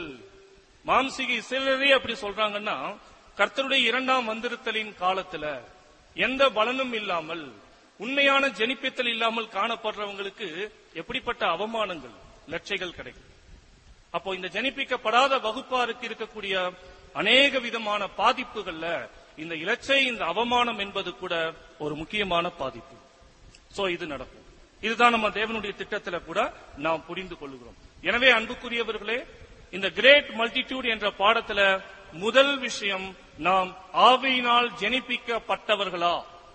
மாம்சீக சிலரே அப்படி சொல்றாங்கன்னா கர்த்தருடைய இரண்டாம் வந்திருத்தலின் காலத்துல எந்த பலனும் இல்லாமல் உண்மையான ஜெனிப்பித்தல் இல்லாமல் காணப்படுறவங்களுக்கு எப்படிப்பட்ட அவமானங்கள் லட்சைகள் கிடைக்கும் அப்போ இந்த ஜனிப்பிக்கப்படாத வகுப்பாருக்கு இருக்கக்கூடிய அநேக விதமான பாதிப்புகள்ல இந்த இலச்சை இந்த அவமானம் என்பது கூட ஒரு முக்கியமான பாதிப்பு சோ இது நடக்கும் இதுதான் நம்ம தேவனுடைய திட்டத்துல கூட நாம் புரிந்து கொள்கிறோம் எனவே அன்புக்குரியவர்களே இந்த கிரேட் மல்டிடியூட் என்ற பாடத்துல முதல் விஷயம் நாம் ஆவியினால் ஜெனிப்பிக்கப்பட்டவர்களா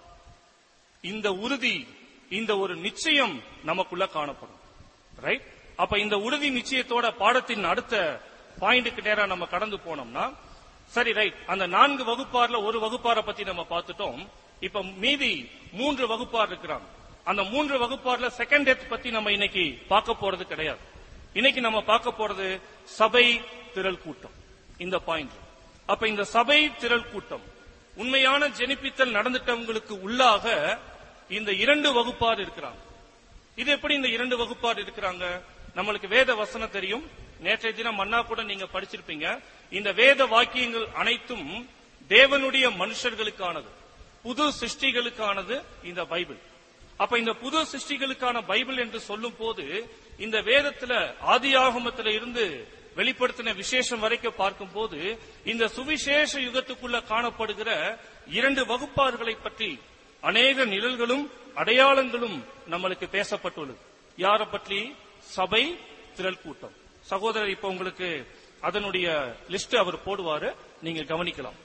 இந்த உறுதி இந்த ஒரு நிச்சயம் நமக்குள்ள காணப்படும் ரைட் அப்ப இந்த உறுதி நிச்சயத்தோட பாடத்தின் அடுத்த பாயிண்ட்டுக்கு நேரா நம்ம கடந்து போனோம்னா சரி ரைட் அந்த நான்கு வகுப்பார்ல ஒரு வகுப்பாரை பத்தி நம்ம பார்த்துட்டோம் இப்ப மீதி மூன்று வகுப்பார் இருக்கிறாங்க அந்த மூன்று வகுப்பார்ல செகண்ட் டெத் பத்தி நம்ம இன்னைக்கு பார்க்க போறது கிடையாது இன்னைக்கு நம்ம பார்க்க போறது சபை திரள் கூட்டம் இந்த பாயிண்ட் அப்ப இந்த சபை திரள் கூட்டம் உண்மையான ஜெனிப்பித்தல் நடந்துட்டவங்களுக்கு உள்ளாக இந்த இரண்டு வகுப்பார் இருக்கிறாங்க இது எப்படி இந்த இரண்டு வகுப்பார் இருக்கிறாங்க நம்மளுக்கு வேத வசனம் தெரியும் நேற்றைய தினம் மன்னா கூட நீங்க படிச்சிருப்பீங்க இந்த வேத வாக்கியங்கள் அனைத்தும் தேவனுடைய மனுஷர்களுக்கானது புது சிருஷ்டிகளுக்கானது இந்த பைபிள் அப்ப இந்த புது சிருஷ்டிகளுக்கான பைபிள் என்று சொல்லும் போது இந்த வேதத்துல ஆதியாகமத்துல இருந்து வெளிப்படுத்தின விசேஷம் வரைக்கும் பார்க்கும்போது இந்த சுவிசேஷ யுகத்துக்குள்ள காணப்படுகிற இரண்டு வகுப்பார்களை பற்றி அநேக நிழல்களும் அடையாளங்களும் நம்மளுக்கு பேசப்பட்டுள்ளது யாரை பற்றி சபை திரள் கூட்டம் சகோதரர் இப்ப உங்களுக்கு அதனுடைய லிஸ்ட் அவர் போடுவாரு நீங்க கவனிக்கலாம்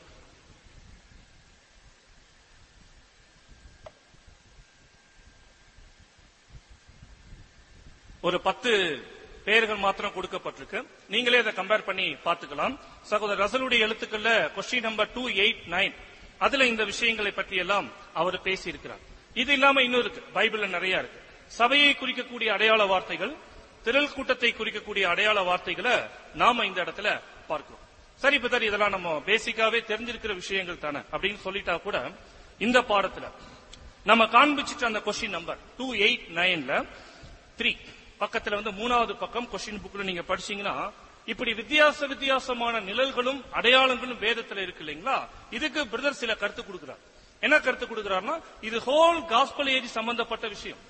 ஒரு பத்து பெயர்கள் மாத்திரம் கொடுக்கப்பட்டிருக்கு நீங்களே அதை கம்பேர் பண்ணி பார்த்துக்கலாம் சகோதரர் ரசலுடைய எழுத்துக்கள்ல question number two eight nine அதுல இந்த விஷயங்களை பற்றி எல்லாம் அவர் பேசியிருக்கிறார் இது இல்லாம இன்னும் இருக்கு பைபிள்ல நிறைய இருக்கு சபையை குறிக்கக்கூடிய அடையாள வார்த்தைகள் திரள் கூட்டத்தை குறிக்கக்கூடிய அடையாள வார்த்தைகளை நாம இந்த இடத்துல பார்க்கிறோம் சரி இப்ப இதெல்லாம் நம்ம பேசிக்காவே தெரிஞ்சிருக்கிற விஷயங்கள் தானே அப்படின்னு சொல்லிட்டா கூட இந்த பாடத்துல நம்ம காண்பிச்சிட்ட அந்த கொஸ்டின் நம்பர் டூ எயிட் நைன்ல த்ரீ பக்கத்துல வந்து மூணாவது பக்கம் கொஸ்டின் புக்ல நீங்க படிச்சீங்கன்னா இப்படி வித்தியாச வித்தியாசமான நிழல்களும் அடையாளங்களும் வேதத்துல இருக்கு இல்லைங்களா இதுக்கு பிரதர் சில கருத்து கொடுக்கிறார் என்ன கருத்து கொடுக்கிறார்னா இது ஹோல் காஸ்பல் ஏஜ் சம்பந்தப்பட்ட விஷயம்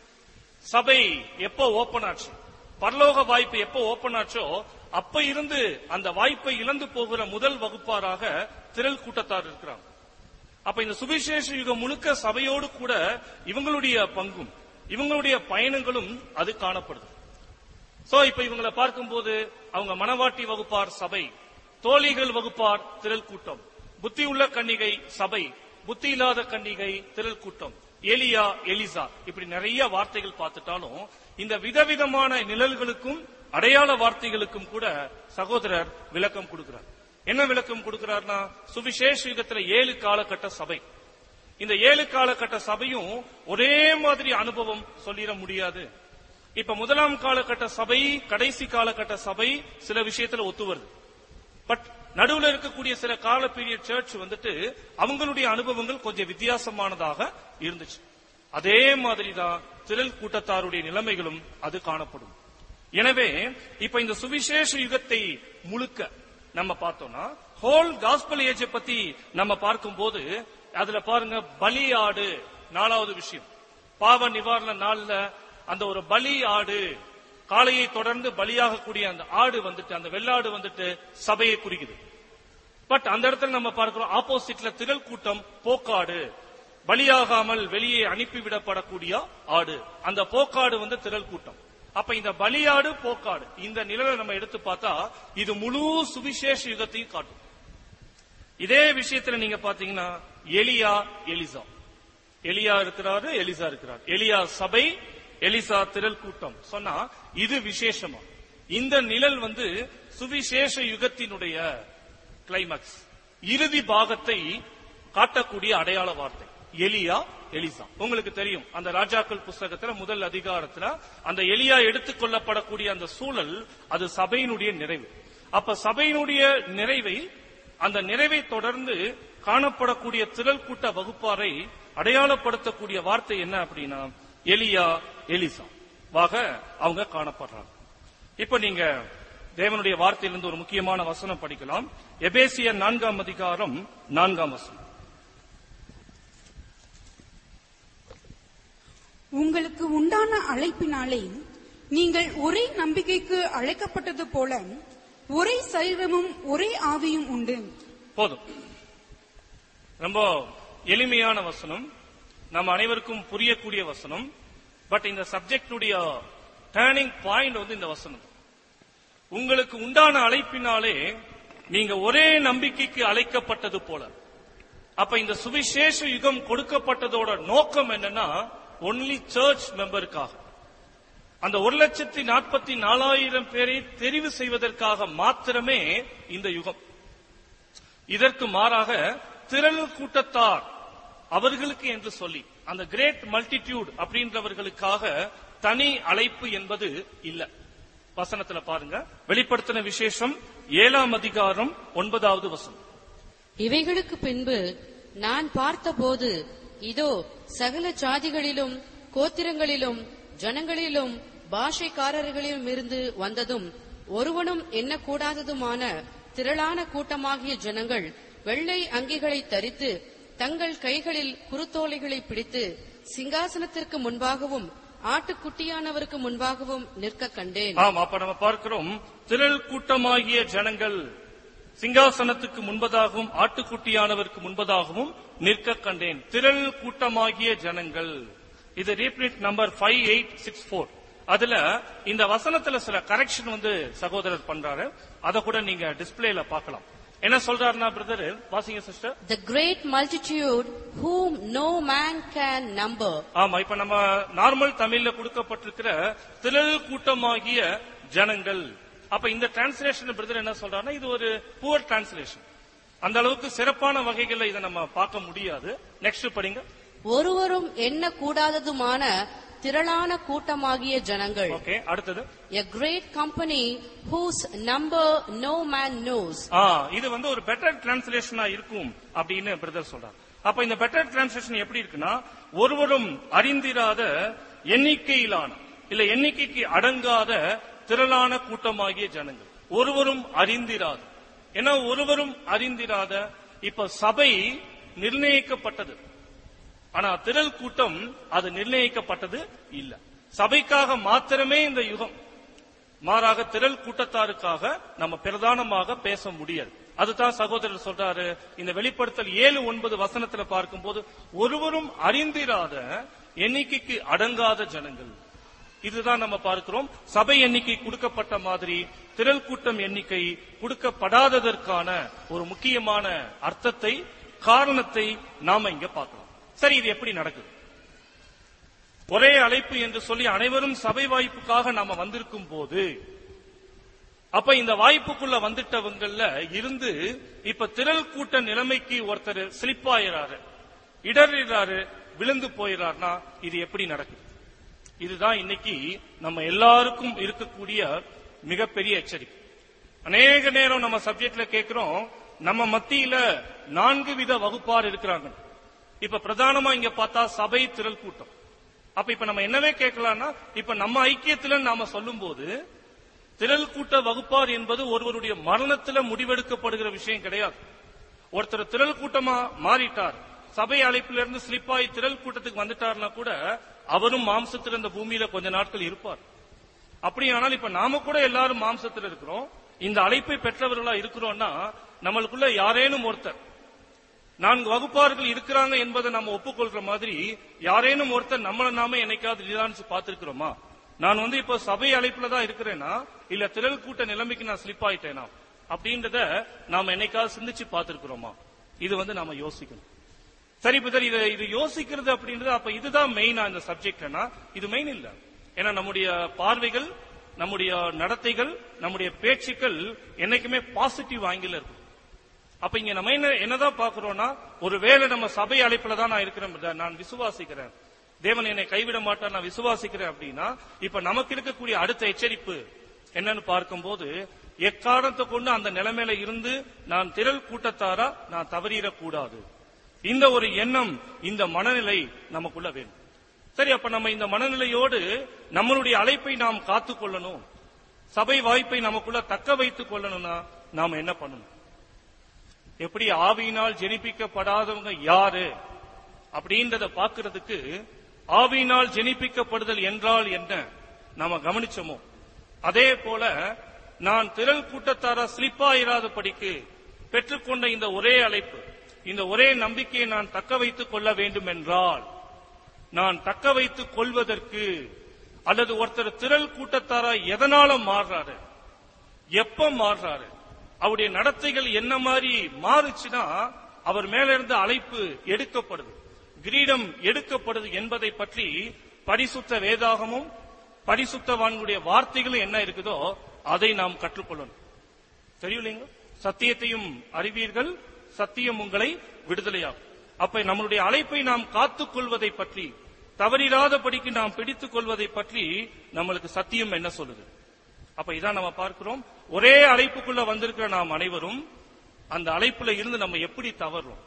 சபை எப்போ ஓபன் ஆச்சு பரலோக வாய்ப்பு எப்போ ஓபன் ஆச்சோ அப்ப இருந்து அந்த வாய்ப்பை இழந்து போகிற முதல் வகுப்பாராக திரள் கூட்டத்தார் இருக்கிறாங்க அப்ப இந்த சுவிசேஷ யுகம் முழுக்க சபையோடு கூட இவங்களுடைய பங்கும் இவங்களுடைய பயணங்களும் அது காணப்படுது சோ இப்ப இவங்களை பார்க்கும்போது அவங்க மனவாட்டி வகுப்பார் சபை தோழிகள் வகுப்பார் திரள் கூட்டம் புத்தி உள்ள கன்னிகை சபை புத்தி இல்லாத கன்னிகை திரள் கூட்டம் எலியா எலிசா இப்படி நிறைய வார்த்தைகள் பார்த்துட்டாலும் இந்த விதவிதமான நிழல்களுக்கும் அடையாள வார்த்தைகளுக்கும் கூட சகோதரர் விளக்கம் கொடுக்கிறார் என்ன விளக்கம் கொடுக்கிறார்னா சுவிசேஷ யுகத்துல ஏழு காலகட்ட சபை இந்த ஏழு காலகட்ட சபையும் ஒரே மாதிரி அனுபவம் சொல்லிட முடியாது இப்ப முதலாம் காலகட்ட சபை கடைசி காலகட்ட சபை சில விஷயத்துல ஒத்து வருது பட் நடுவுல இருக்கக்கூடிய சில கால பீரியட் சர்ச் வந்துட்டு அவங்களுடைய அனுபவங்கள் கொஞ்சம் வித்தியாசமானதாக இருந்துச்சு அதே மாதிரிதான் திரள் கூட்டத்தாருடைய நிலைமைகளும் அது காணப்படும் எனவே இப்ப இந்த சுவிசேஷ யுகத்தை முழுக்க நம்ம பார்த்தோம்னா ஹோல் காஸ்பல் ஏஜ் பத்தி நம்ம பார்க்கும்போது அதுல பாருங்க பலி ஆடு நாலாவது விஷயம் பாவ நிவாரண நாள்ல அந்த ஒரு பலி ஆடு காளையை தொடர்ந்து பலியாகக்கூடிய அந்த ஆடு வந்துட்டு அந்த வெள்ளாடு வந்துட்டு சபையை குறிக்குது பட் அந்த இடத்துல நம்ம பார்க்கிறோம் ஆப்போசிட்ல திரள் கூட்டம் போக்காடு பலியாகாமல் வெளியே அனுப்பிவிடப்படக்கூடிய ஆடு அந்த போக்காடு வந்து திரள் கூட்டம் அப்ப இந்த பலியாடு போக்காடு இந்த நிழலை நம்ம எடுத்து பார்த்தா இது முழு சுவிசேஷ யுகத்தையும் காட்டும் இதே விஷயத்துல நீங்க பாத்தீங்கன்னா எலியா எலிசா எலியா இருக்கிறாரு எலிசா இருக்கிறார் எலியா சபை எலிசா திரள் கூட்டம் சொன்னா இது விசேஷமா இந்த நிழல் வந்து சுவிசேஷ யுகத்தினுடைய கிளைமாக்ஸ் இறுதி பாகத்தை காட்டக்கூடிய அடையாள வார்த்தை எலியா எலிசா உங்களுக்கு தெரியும் அந்த ராஜாக்கள் புஸ்தகத்துல முதல் அதிகாரத்துல அந்த எலியா எடுத்துக்கொள்ளப்படக்கூடிய அந்த சூழல் அது சபையினுடைய நிறைவு அப்ப சபையினுடைய நிறைவை அந்த நிறைவை தொடர்ந்து காணப்படக்கூடிய திரள் கூட்ட வகுப்பாரை அடையாளப்படுத்தக்கூடிய வார்த்தை என்ன அப்படின்னா எலியா எலிசா வாக அவங்க காணப்படுறாங்க இப்ப நீங்க தேவனுடைய வார்த்தையிலிருந்து ஒரு முக்கியமான வசனம் படிக்கலாம் எபேசியர் நான்காம் அதிகாரம் நான்காம் வசனம் உங்களுக்கு உண்டான அழைப்பினாலே நீங்கள் ஒரே நம்பிக்கைக்கு அழைக்கப்பட்டது போல ஒரே சரீரமும் ஒரே ஆவியும் உண்டு போதும் ரொம்ப எளிமையான வசனம் நம்ம அனைவருக்கும் புரியக்கூடிய வசனம் பட் இந்த சப்ஜெக்டுடைய டேர்னிங் பாயிண்ட் வந்து இந்த வசனம் உங்களுக்கு உண்டான அழைப்பினாலே நீங்க ஒரே நம்பிக்கைக்கு அழைக்கப்பட்டது போல அப்ப இந்த சுவிசேஷ யுகம் கொடுக்கப்பட்டதோட நோக்கம் என்னன்னா ஒன்லி சர்ச் மெம்பருக்காக அந்த ஒரு லட்சத்தி நாற்பத்தி நாலாயிரம் பேரை தெரிவு செய்வதற்காக மாத்திரமே இந்த யுகம் இதற்கு மாறாக திரள் கூட்டத்தார் அவர்களுக்கு என்று சொல்லி அந்த கிரேட் மல்டிடியூட் அப்படின்றவர்களுக்காக தனி அழைப்பு என்பது இல்ல வசனத்துல பாருங்க வெளிப்படுத்தின விசேஷம் ஏழாம் அதிகாரம் ஒன்பதாவது வசனம் இவைகளுக்கு பின்பு நான் பார்த்தபோது இதோ சகல ஜாதிகளிலும் கோத்திரங்களிலும் ஜனங்களிலும் பாஷைக்காரர்களிலும் இருந்து வந்ததும் ஒருவனும் எண்ணக்கூடாததுமான திரளான கூட்டமாகிய ஜனங்கள் வெள்ளை அங்கிகளை தரித்து தங்கள் கைகளில் குருத்தோலைகளை பிடித்து சிங்காசனத்திற்கு முன்பாகவும் ஆட்டுக்குட்டியானவருக்கு முன்பாகவும் நிற்க கண்டேன் ஆம் அப்ப நம்ம பார்க்கிறோம் திரள் கூட்டமாகிய ஜனங்கள் சிங்காசனத்துக்கு முன்பதாகவும் ஆட்டுக்குட்டியானவருக்கு முன்பதாகவும் நிற்க கண்டேன் திரள் கூட்டமாகிய ஜனங்கள் இது reprint number five eight six four அதுல இந்த வசனத்துல சில கரெக்ஷன் வந்து சகோதரர் பண்றாரு அதை கூட நீங்க டிஸ்பிளேல பார்க்கலாம் என்ன சொல்றாருன்னா பிரதர் வாசிங்க sister The great multitude whom no man can number ஆமா இப்ப நம்ம நார்மல் தமிழ்ல கொடுக்கப்பட்டிருக்கிற திரள் கூட்டமாகிய ஜனங்கள் அப்ப இந்த டிரான்ஸ்லேஷன் பிரதர் என்ன சொல்றாருன்னா இது ஒரு புவர் டிரான்ஸ்லேஷன் அந்த அளவுக்கு சிறப்பான வகைகள்ல இதை நம்ம பார்க்க முடியாது நெக்ஸ்ட் படிங்க ஒருவரும் எண்ணக்கூடாததுமான திரளான கூட்டமாகிய ஜனங்கள் ஓகே அடுத்தது A great company whose number no man knows. ஆ இது வந்து ஒரு பெட்டர் டிரான்ஸ்லேஷனா இருக்கும் அப்படின்னு பிரதர் சொல்றார் அப்ப இந்த பெட்டர் டிரான்ஸ்லேஷன் எப்படி இருக்குன்னா ஒருவரும் அறிந்திராத எண்ணிக்கையிலான இல்ல எண்ணிக்கைக்கு அடங்காத திரளான கூட்டமாகிய ஜனங்கள் ஒருவரும் அறிந்திராத ஏன்னா ஒருவரும் அறிந்திராத இப்ப சபை நிர்ணயிக்கப்பட்டது ஆனா திரள் கூட்டம் அது நிர்ணயிக்கப்பட்டது இல்ல சபைக்காக மாத்திரமே இந்த யுகம் மாறாக திரள் கூட்டத்தாருக்காக நம்ம பிரதானமாக பேச முடியாது அதுதான் சகோதரர் சொல்றாரு இந்த வெளிப்படுத்தல் ஏழு ஒன்பது வசனத்துல பார்க்கும்போது ஒருவரும் அறிந்திராத எண்ணிக்கைக்கு அடங்காத ஜனங்கள் இதுதான் நம்ம பார்க்கிறோம் சபை எண்ணிக்கை கொடுக்கப்பட்ட மாதிரி திரள் கூட்டம் எண்ணிக்கை கொடுக்கப்படாததற்கான ஒரு முக்கியமான அர்த்தத்தை காரணத்தை நாம இங்க பார்க்கலாம் சரி இது எப்படி நடக்குது ஒரே அழைப்பு என்று சொல்லி அனைவரும் சபை வாய்ப்புக்காக நாம வந்திருக்கும் போது அப்ப இந்த வாய்ப்புக்குள்ள வந்துட்டவங்கல்ல இருந்து இப்ப திரள் கூட்ட நிலைமைக்கு ஒருத்தர் ஸ்லிப் ஆயிறாரு இடறாரு விழுந்து போயிறாருன்னா இது எப்படி நடக்குது இதுதான் இன்னைக்கு நம்ம எல்லாருக்கும் இருக்கக்கூடிய மிகப்பெரிய எச்சரிக்கை அநேக நேரம் நம்ம சப்ஜெக்ட்ல கேட்கிறோம் நம்ம மத்தியில நான்கு வித வகுப்பார் இருக்கிறாங்க இப்ப பிரதானமா இங்க பார்த்தா சபை திரள் கூட்டம் அப்ப இப்ப நம்ம என்னவே கேட்கலாம்னா இப்ப நம்ம ஐக்கியத்துல நாம சொல்லும்போது திரள் கூட்ட வகுப்பார் என்பது ஒருவருடைய மரணத்துல முடிவெடுக்கப்படுகிற விஷயம் கிடையாது ஒருத்தர் திரள் கூட்டமா மாறிட்டார் சபை அழைப்பிலிருந்து இருந்து ஸ்லிப் ஆகி திரள் கூட்டத்துக்கு வந்துட்டார்னா கூட அவரும் மாம்சத்தில் இந்த பூமியில கொஞ்ச நாட்கள் இருப்பார் அப்படியானால் இப்ப நாம கூட எல்லாரும் மாம்சத்தில் இருக்கிறோம் இந்த அழைப்பை பெற்றவர்களா இருக்கிறோம்னா நம்மளுக்குள்ள யாரேனும் ஒருத்தர் நான்கு வகுப்பார்கள் இருக்கிறாங்க என்பதை நம்ம ஒப்புக்கொள்ற மாதிரி யாரேனும் ஒருத்தர் நம்மள நாம என்னைக்காவது நிதானிச்சு பார்த்திருக்கிறோமா நான் வந்து இப்ப சபை அழைப்புல தான் இருக்கிறேனா இல்ல திரள் கூட்ட நிலைமைக்கு நான் ஸ்லிப் ஆயிட்டேனா அப்படின்றத நாம என்னைக்காவது சிந்திச்சு பார்த்திருக்கிறோமா இது வந்து நாம யோசிக்கணும் சரி பிரதர் இது இது யோசிக்கிறது அப்படின்றது அப்ப இதுதான் மெயினா இந்த சப்ஜெக்ட்னா இது மெயின் இல்ல ஏன்னா நம்முடைய பார்வைகள் நம்முடைய நடத்தைகள் நம்முடைய பேச்சுக்கள் என்னைக்குமே பாசிட்டிவ் ஆங்கிள் இருக்கும் அப்ப இங்க நம்ம என்ன என்னதான் பாக்குறோம்னா ஒருவேளை நம்ம சபை அழைப்புல தான் நான் இருக்கிறேன் brother, நான் விசுவாசிக்கிறேன் தேவன் என்னை கைவிட மாட்டார் நான் விசுவாசிக்கிறேன் அப்படின்னா இப்ப நமக்கு இருக்கக்கூடிய அடுத்த எச்சரிப்பு என்னன்னு பார்க்கும்போது எக்காரணத்தை கொண்டு அந்த நிலைமையில இருந்து நான் திரள் கூட்டத்தாரா நான் தவறிடக்கூடாது இந்த ஒரு எண்ணம் இந்த மனநிலை நமக்குள்ள வேணும் சரி அப்ப நம்ம இந்த மனநிலையோடு நம்மளுடைய அழைப்பை நாம் காத்துக்கொள்ளணும் சபை வாய்ப்பை நமக்குள்ள தக்க வைத்துக் கொள்ளணும்னா நாம என்ன பண்ணணும் எப்படி ஆவியினால் ஜெனிப்பிக்கப்படாதவங்க யாரு அப்படின்றத பாக்குறதுக்கு ஆவியினால் ஜெனிப்பிக்கப்படுதல் என்றால் என்ன நாம கவனிச்சோமோ அதே போல நான் திரள் கூட்டத்தாரா ஸ்லிப்பாயிராதபடிக்கு பெற்றுக்கொண்ட இந்த ஒரே அழைப்பு இந்த ஒரே நம்பிக்கையை நான் தக்க வைத்துக் கொள்ள வேண்டும் என்றால் நான் தக்க வைத்துக் கொள்வதற்கு அல்லது ஒருத்தர் திரள் கூட்டத்தாரா எதனால மாறுறாரு எப்ப மாறுறாரு அவருடைய நடத்தைகள் என்ன மாதிரி மாறுச்சுன்னா அவர் மேல இருந்து அழைப்பு எடுக்கப்படுது கிரீடம் எடுக்கப்படுது என்பதை பற்றி பரிசுத்த வேதாகமும் பரிசுத்தவான்களுடைய வார்த்தைகளும் என்ன இருக்குதோ அதை நாம் கற்றுக்கொள்ளணும் தெரியுங்களா சத்தியத்தையும் அறிவீர்கள் சத்தியம் உங்களை விடுதலையாகும் அப்ப நம்மளுடைய அழைப்பை நாம் காத்துக் கொள்வதை பற்றி தவறிராதபடிக்கு நாம் பிடித்துக் கொள்வதை பற்றி நம்மளுக்கு சத்தியம் என்ன சொல்லுது அப்ப இதான் நம்ம பார்க்கிறோம் ஒரே அழைப்புக்குள்ள வந்திருக்கிற நாம் அனைவரும் அந்த அழைப்புல இருந்து நம்ம எப்படி தவறுறோம்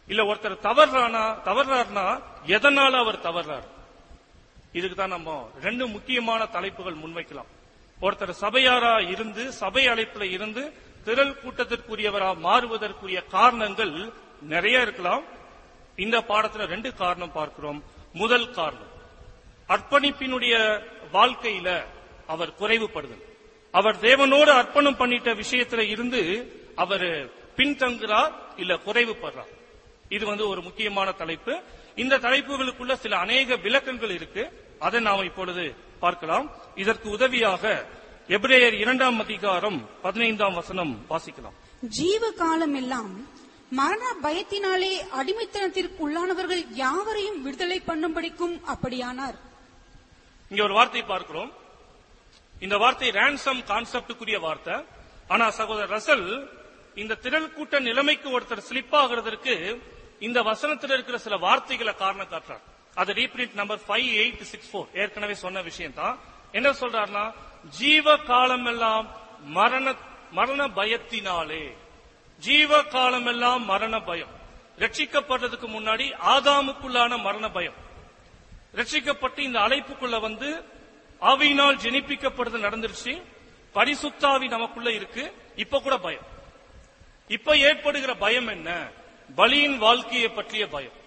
இல்ல ஒருத்தர் தவறானா தவறாருனா எதனால அவர் தவறார் இதுக்கு தான் நம்ம ரெண்டு முக்கியமான தலைப்புகள் முன்வைக்கலாம் ஒருத்தர் சபையாரா இருந்து சபை அழைப்புல இருந்து திரள் கூட்டத்திற்குரியவரா மாறுவதற்குரிய காரணங்கள் நிறைய இருக்கலாம் இந்த பாடத்துல ரெண்டு காரணம் பார்க்கிறோம் முதல் காரணம் அர்ப்பணிப்பினுடைய வாழ்க்கையில அவர் குறைவுபடுதல் அவர் தேவனோடு அர்ப்பணம் பண்ணிட்ட விஷயத்துல இருந்து அவர் பின்தங்குறார் இல்ல குறைவுபடுறார் இது வந்து ஒரு முக்கியமான தலைப்பு இந்த தலைப்புகளுக்குள்ள சில அநேக விளக்கங்கள் இருக்கு அதை நாம் இப்பொழுது பார்க்கலாம் இதற்கு உதவியாக எபிரேயர் இரண்டாம் அதிகாரம் பதினைந்தாம் வசனம் வாசிக்கலாம் ஜீவ காலமெல்லாம் மரண பயத்தினாலே அடிமைத்தனத்திற்கு உள்ளானவர்கள் யாவரையும் விடுதலை பண்ணும்படிக்கும் அப்படியானார் இங்க ஒரு வார்த்தை பார்க்கிறோம் இந்த வார்த்தை ரேன்சம் கான்செப்டுக்குரிய வார்த்தை ஆனா சகோதரர் ரசல் இந்த திரள் கூட்ட நிலைமைக்கு ஒருத்தர் ஸ்லிப் ஆகிறதற்கு இந்த வசனத்தில் இருக்கிற சில வார்த்தைகளை காரணம் காட்டுறார் அது reprint number five eight six four ஏற்கனவே சொன்ன விஷயம் தான் என்ன சொல்றாருன்னா ஜீவ காலமெல்லாம் மரண மரண பயத்தினாலே ஜீவ காலமெல்லாம் மரண பயம் ரட்சிக்கப்படுறதுக்கு முன்னாடி ஆதாமுக்குள்ளான மரண பயம் ரட்சிக்கப்பட்டு இந்த அழைப்புக்குள்ள வந்து ஆவியினால் ஜெனிப்பிக்கப்படுறது நடந்துருச்சு பரிசுத்தாவி நமக்குள்ள இருக்கு இப்ப கூட பயம் இப்ப ஏற்படுகிற பயம் என்ன பலியின் வாழ்க்கையை பற்றிய பயம்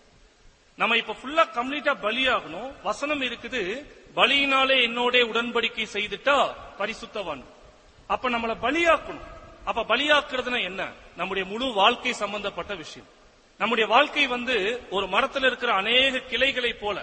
நம்ம இப்ப ஃபுல்லா கம்ப்ளீட்டா பலியாகணும் வசனம் இருக்குது பலியினாலே என்னோட உடன்படிக்கை செய்துட்டா பரிசுத்தவான் அப்ப நம்மள பலியாக்கணும் அப்ப பலியாக்குறதுனா என்ன நம்முடைய முழு வாழ்க்கை சம்பந்தப்பட்ட விஷயம் நம்முடைய வாழ்க்கை வந்து ஒரு மரத்தில் இருக்கிற அநேக கிளைகளைப் போல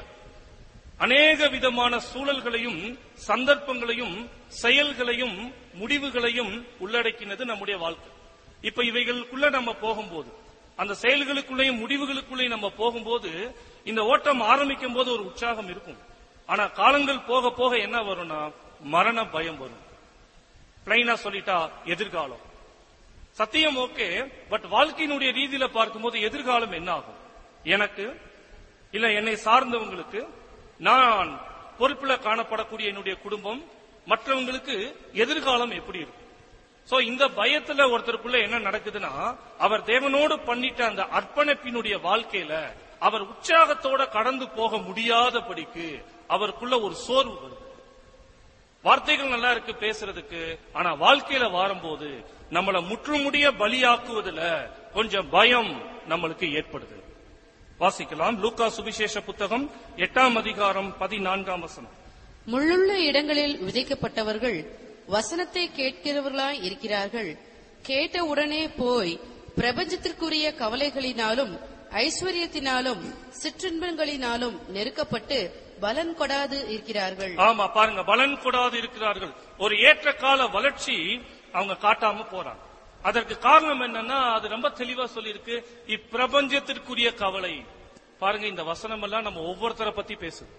அநேக விதமான சூழல்களையும் சந்தர்ப்பங்களையும் செயல்களையும் முடிவுகளையும் உள்ளடக்கினது நம்முடைய வாழ்க்கை இப்ப இவைகளுக்குள்ள நம்ம போகும்போது அந்த செயல்களுக்குள்ளேயும் முடிவுகளுக்குள்ளேயும் நம்ம போகும்போது இந்த ஓட்டம் ஆரம்பிக்கும் போது ஒரு உற்சாகம் இருக்கும் ஆனா காலங்கள் போக போக என்ன வரும்னா மரண பயம் வரும் பிளைனா சொல்லிட்டா எதிர்காலம் சத்தியம் ஓகே பட் வாழ்க்கையினுடைய ரீதியில பார்க்கும்போது எதிர்காலம் என்ன ஆகும் எனக்கு இல்ல என்னை சார்ந்தவங்களுக்கு நான் பொறுப்புல காணப்படக்கூடிய என்னுடைய குடும்பம் மற்றவங்களுக்கு எதிர்காலம் எப்படி இருக்கும் சோ இந்த பயத்துல ஒருத்தருக்குள்ள என்ன நடக்குதுன்னா அவர் தேவனோடு பண்ணிட்ட அந்த அர்ப்பணிப்பினுடைய வாழ்க்கையில அவர் உற்சாகத்தோட கடந்து போக முடியாதபடிக்கு அவருக்குள்ள ஒரு சோர்வு வருது வார்த்தைகள் நல்லா இருக்கு பேசுறதுக்கு ஆனா வாழ்க்கையில வாரும்போது நம்மள முற்றுமுடிய பலியாக்குவதுல கொஞ்சம் பயம் நம்மளுக்கு ஏற்படுது வாசிக்கலாம் லூக்கா சுவிசேஷ புத்தகம் எட்டாம் அதிகாரம் பதினான்காம் வசனம் முள்ளுள்ள இடங்களில் விதைக்கப்பட்டவர்கள் வசனத்தை கேட்கிறவர்களாய் இருக்கிறார்கள் கேட்ட உடனே போய் பிரபஞ்சத்திற்குரிய கவலைகளினாலும் ஐஸ்வர்யத்தினாலும் சிற்றின்பங்களினாலும் நெருக்கப்பட்டு பலன் கொடாது இருக்கிறார்கள் ஆமா பாருங்க பலன் கொடாது இருக்கிறார்கள் ஒரு ஏற்ற கால வளர்ச்சி அவங்க காட்டாம போறாங்க அதற்கு காரணம் என்னன்னா அது ரொம்ப தெளிவா சொல்லியிருக்கு இப்பிரபஞ்சத்திற்குரிய கவலை பாருங்க இந்த வசனம் எல்லாம் நம்ம ஒவ்வொருத்தரை பத்தி பேசுது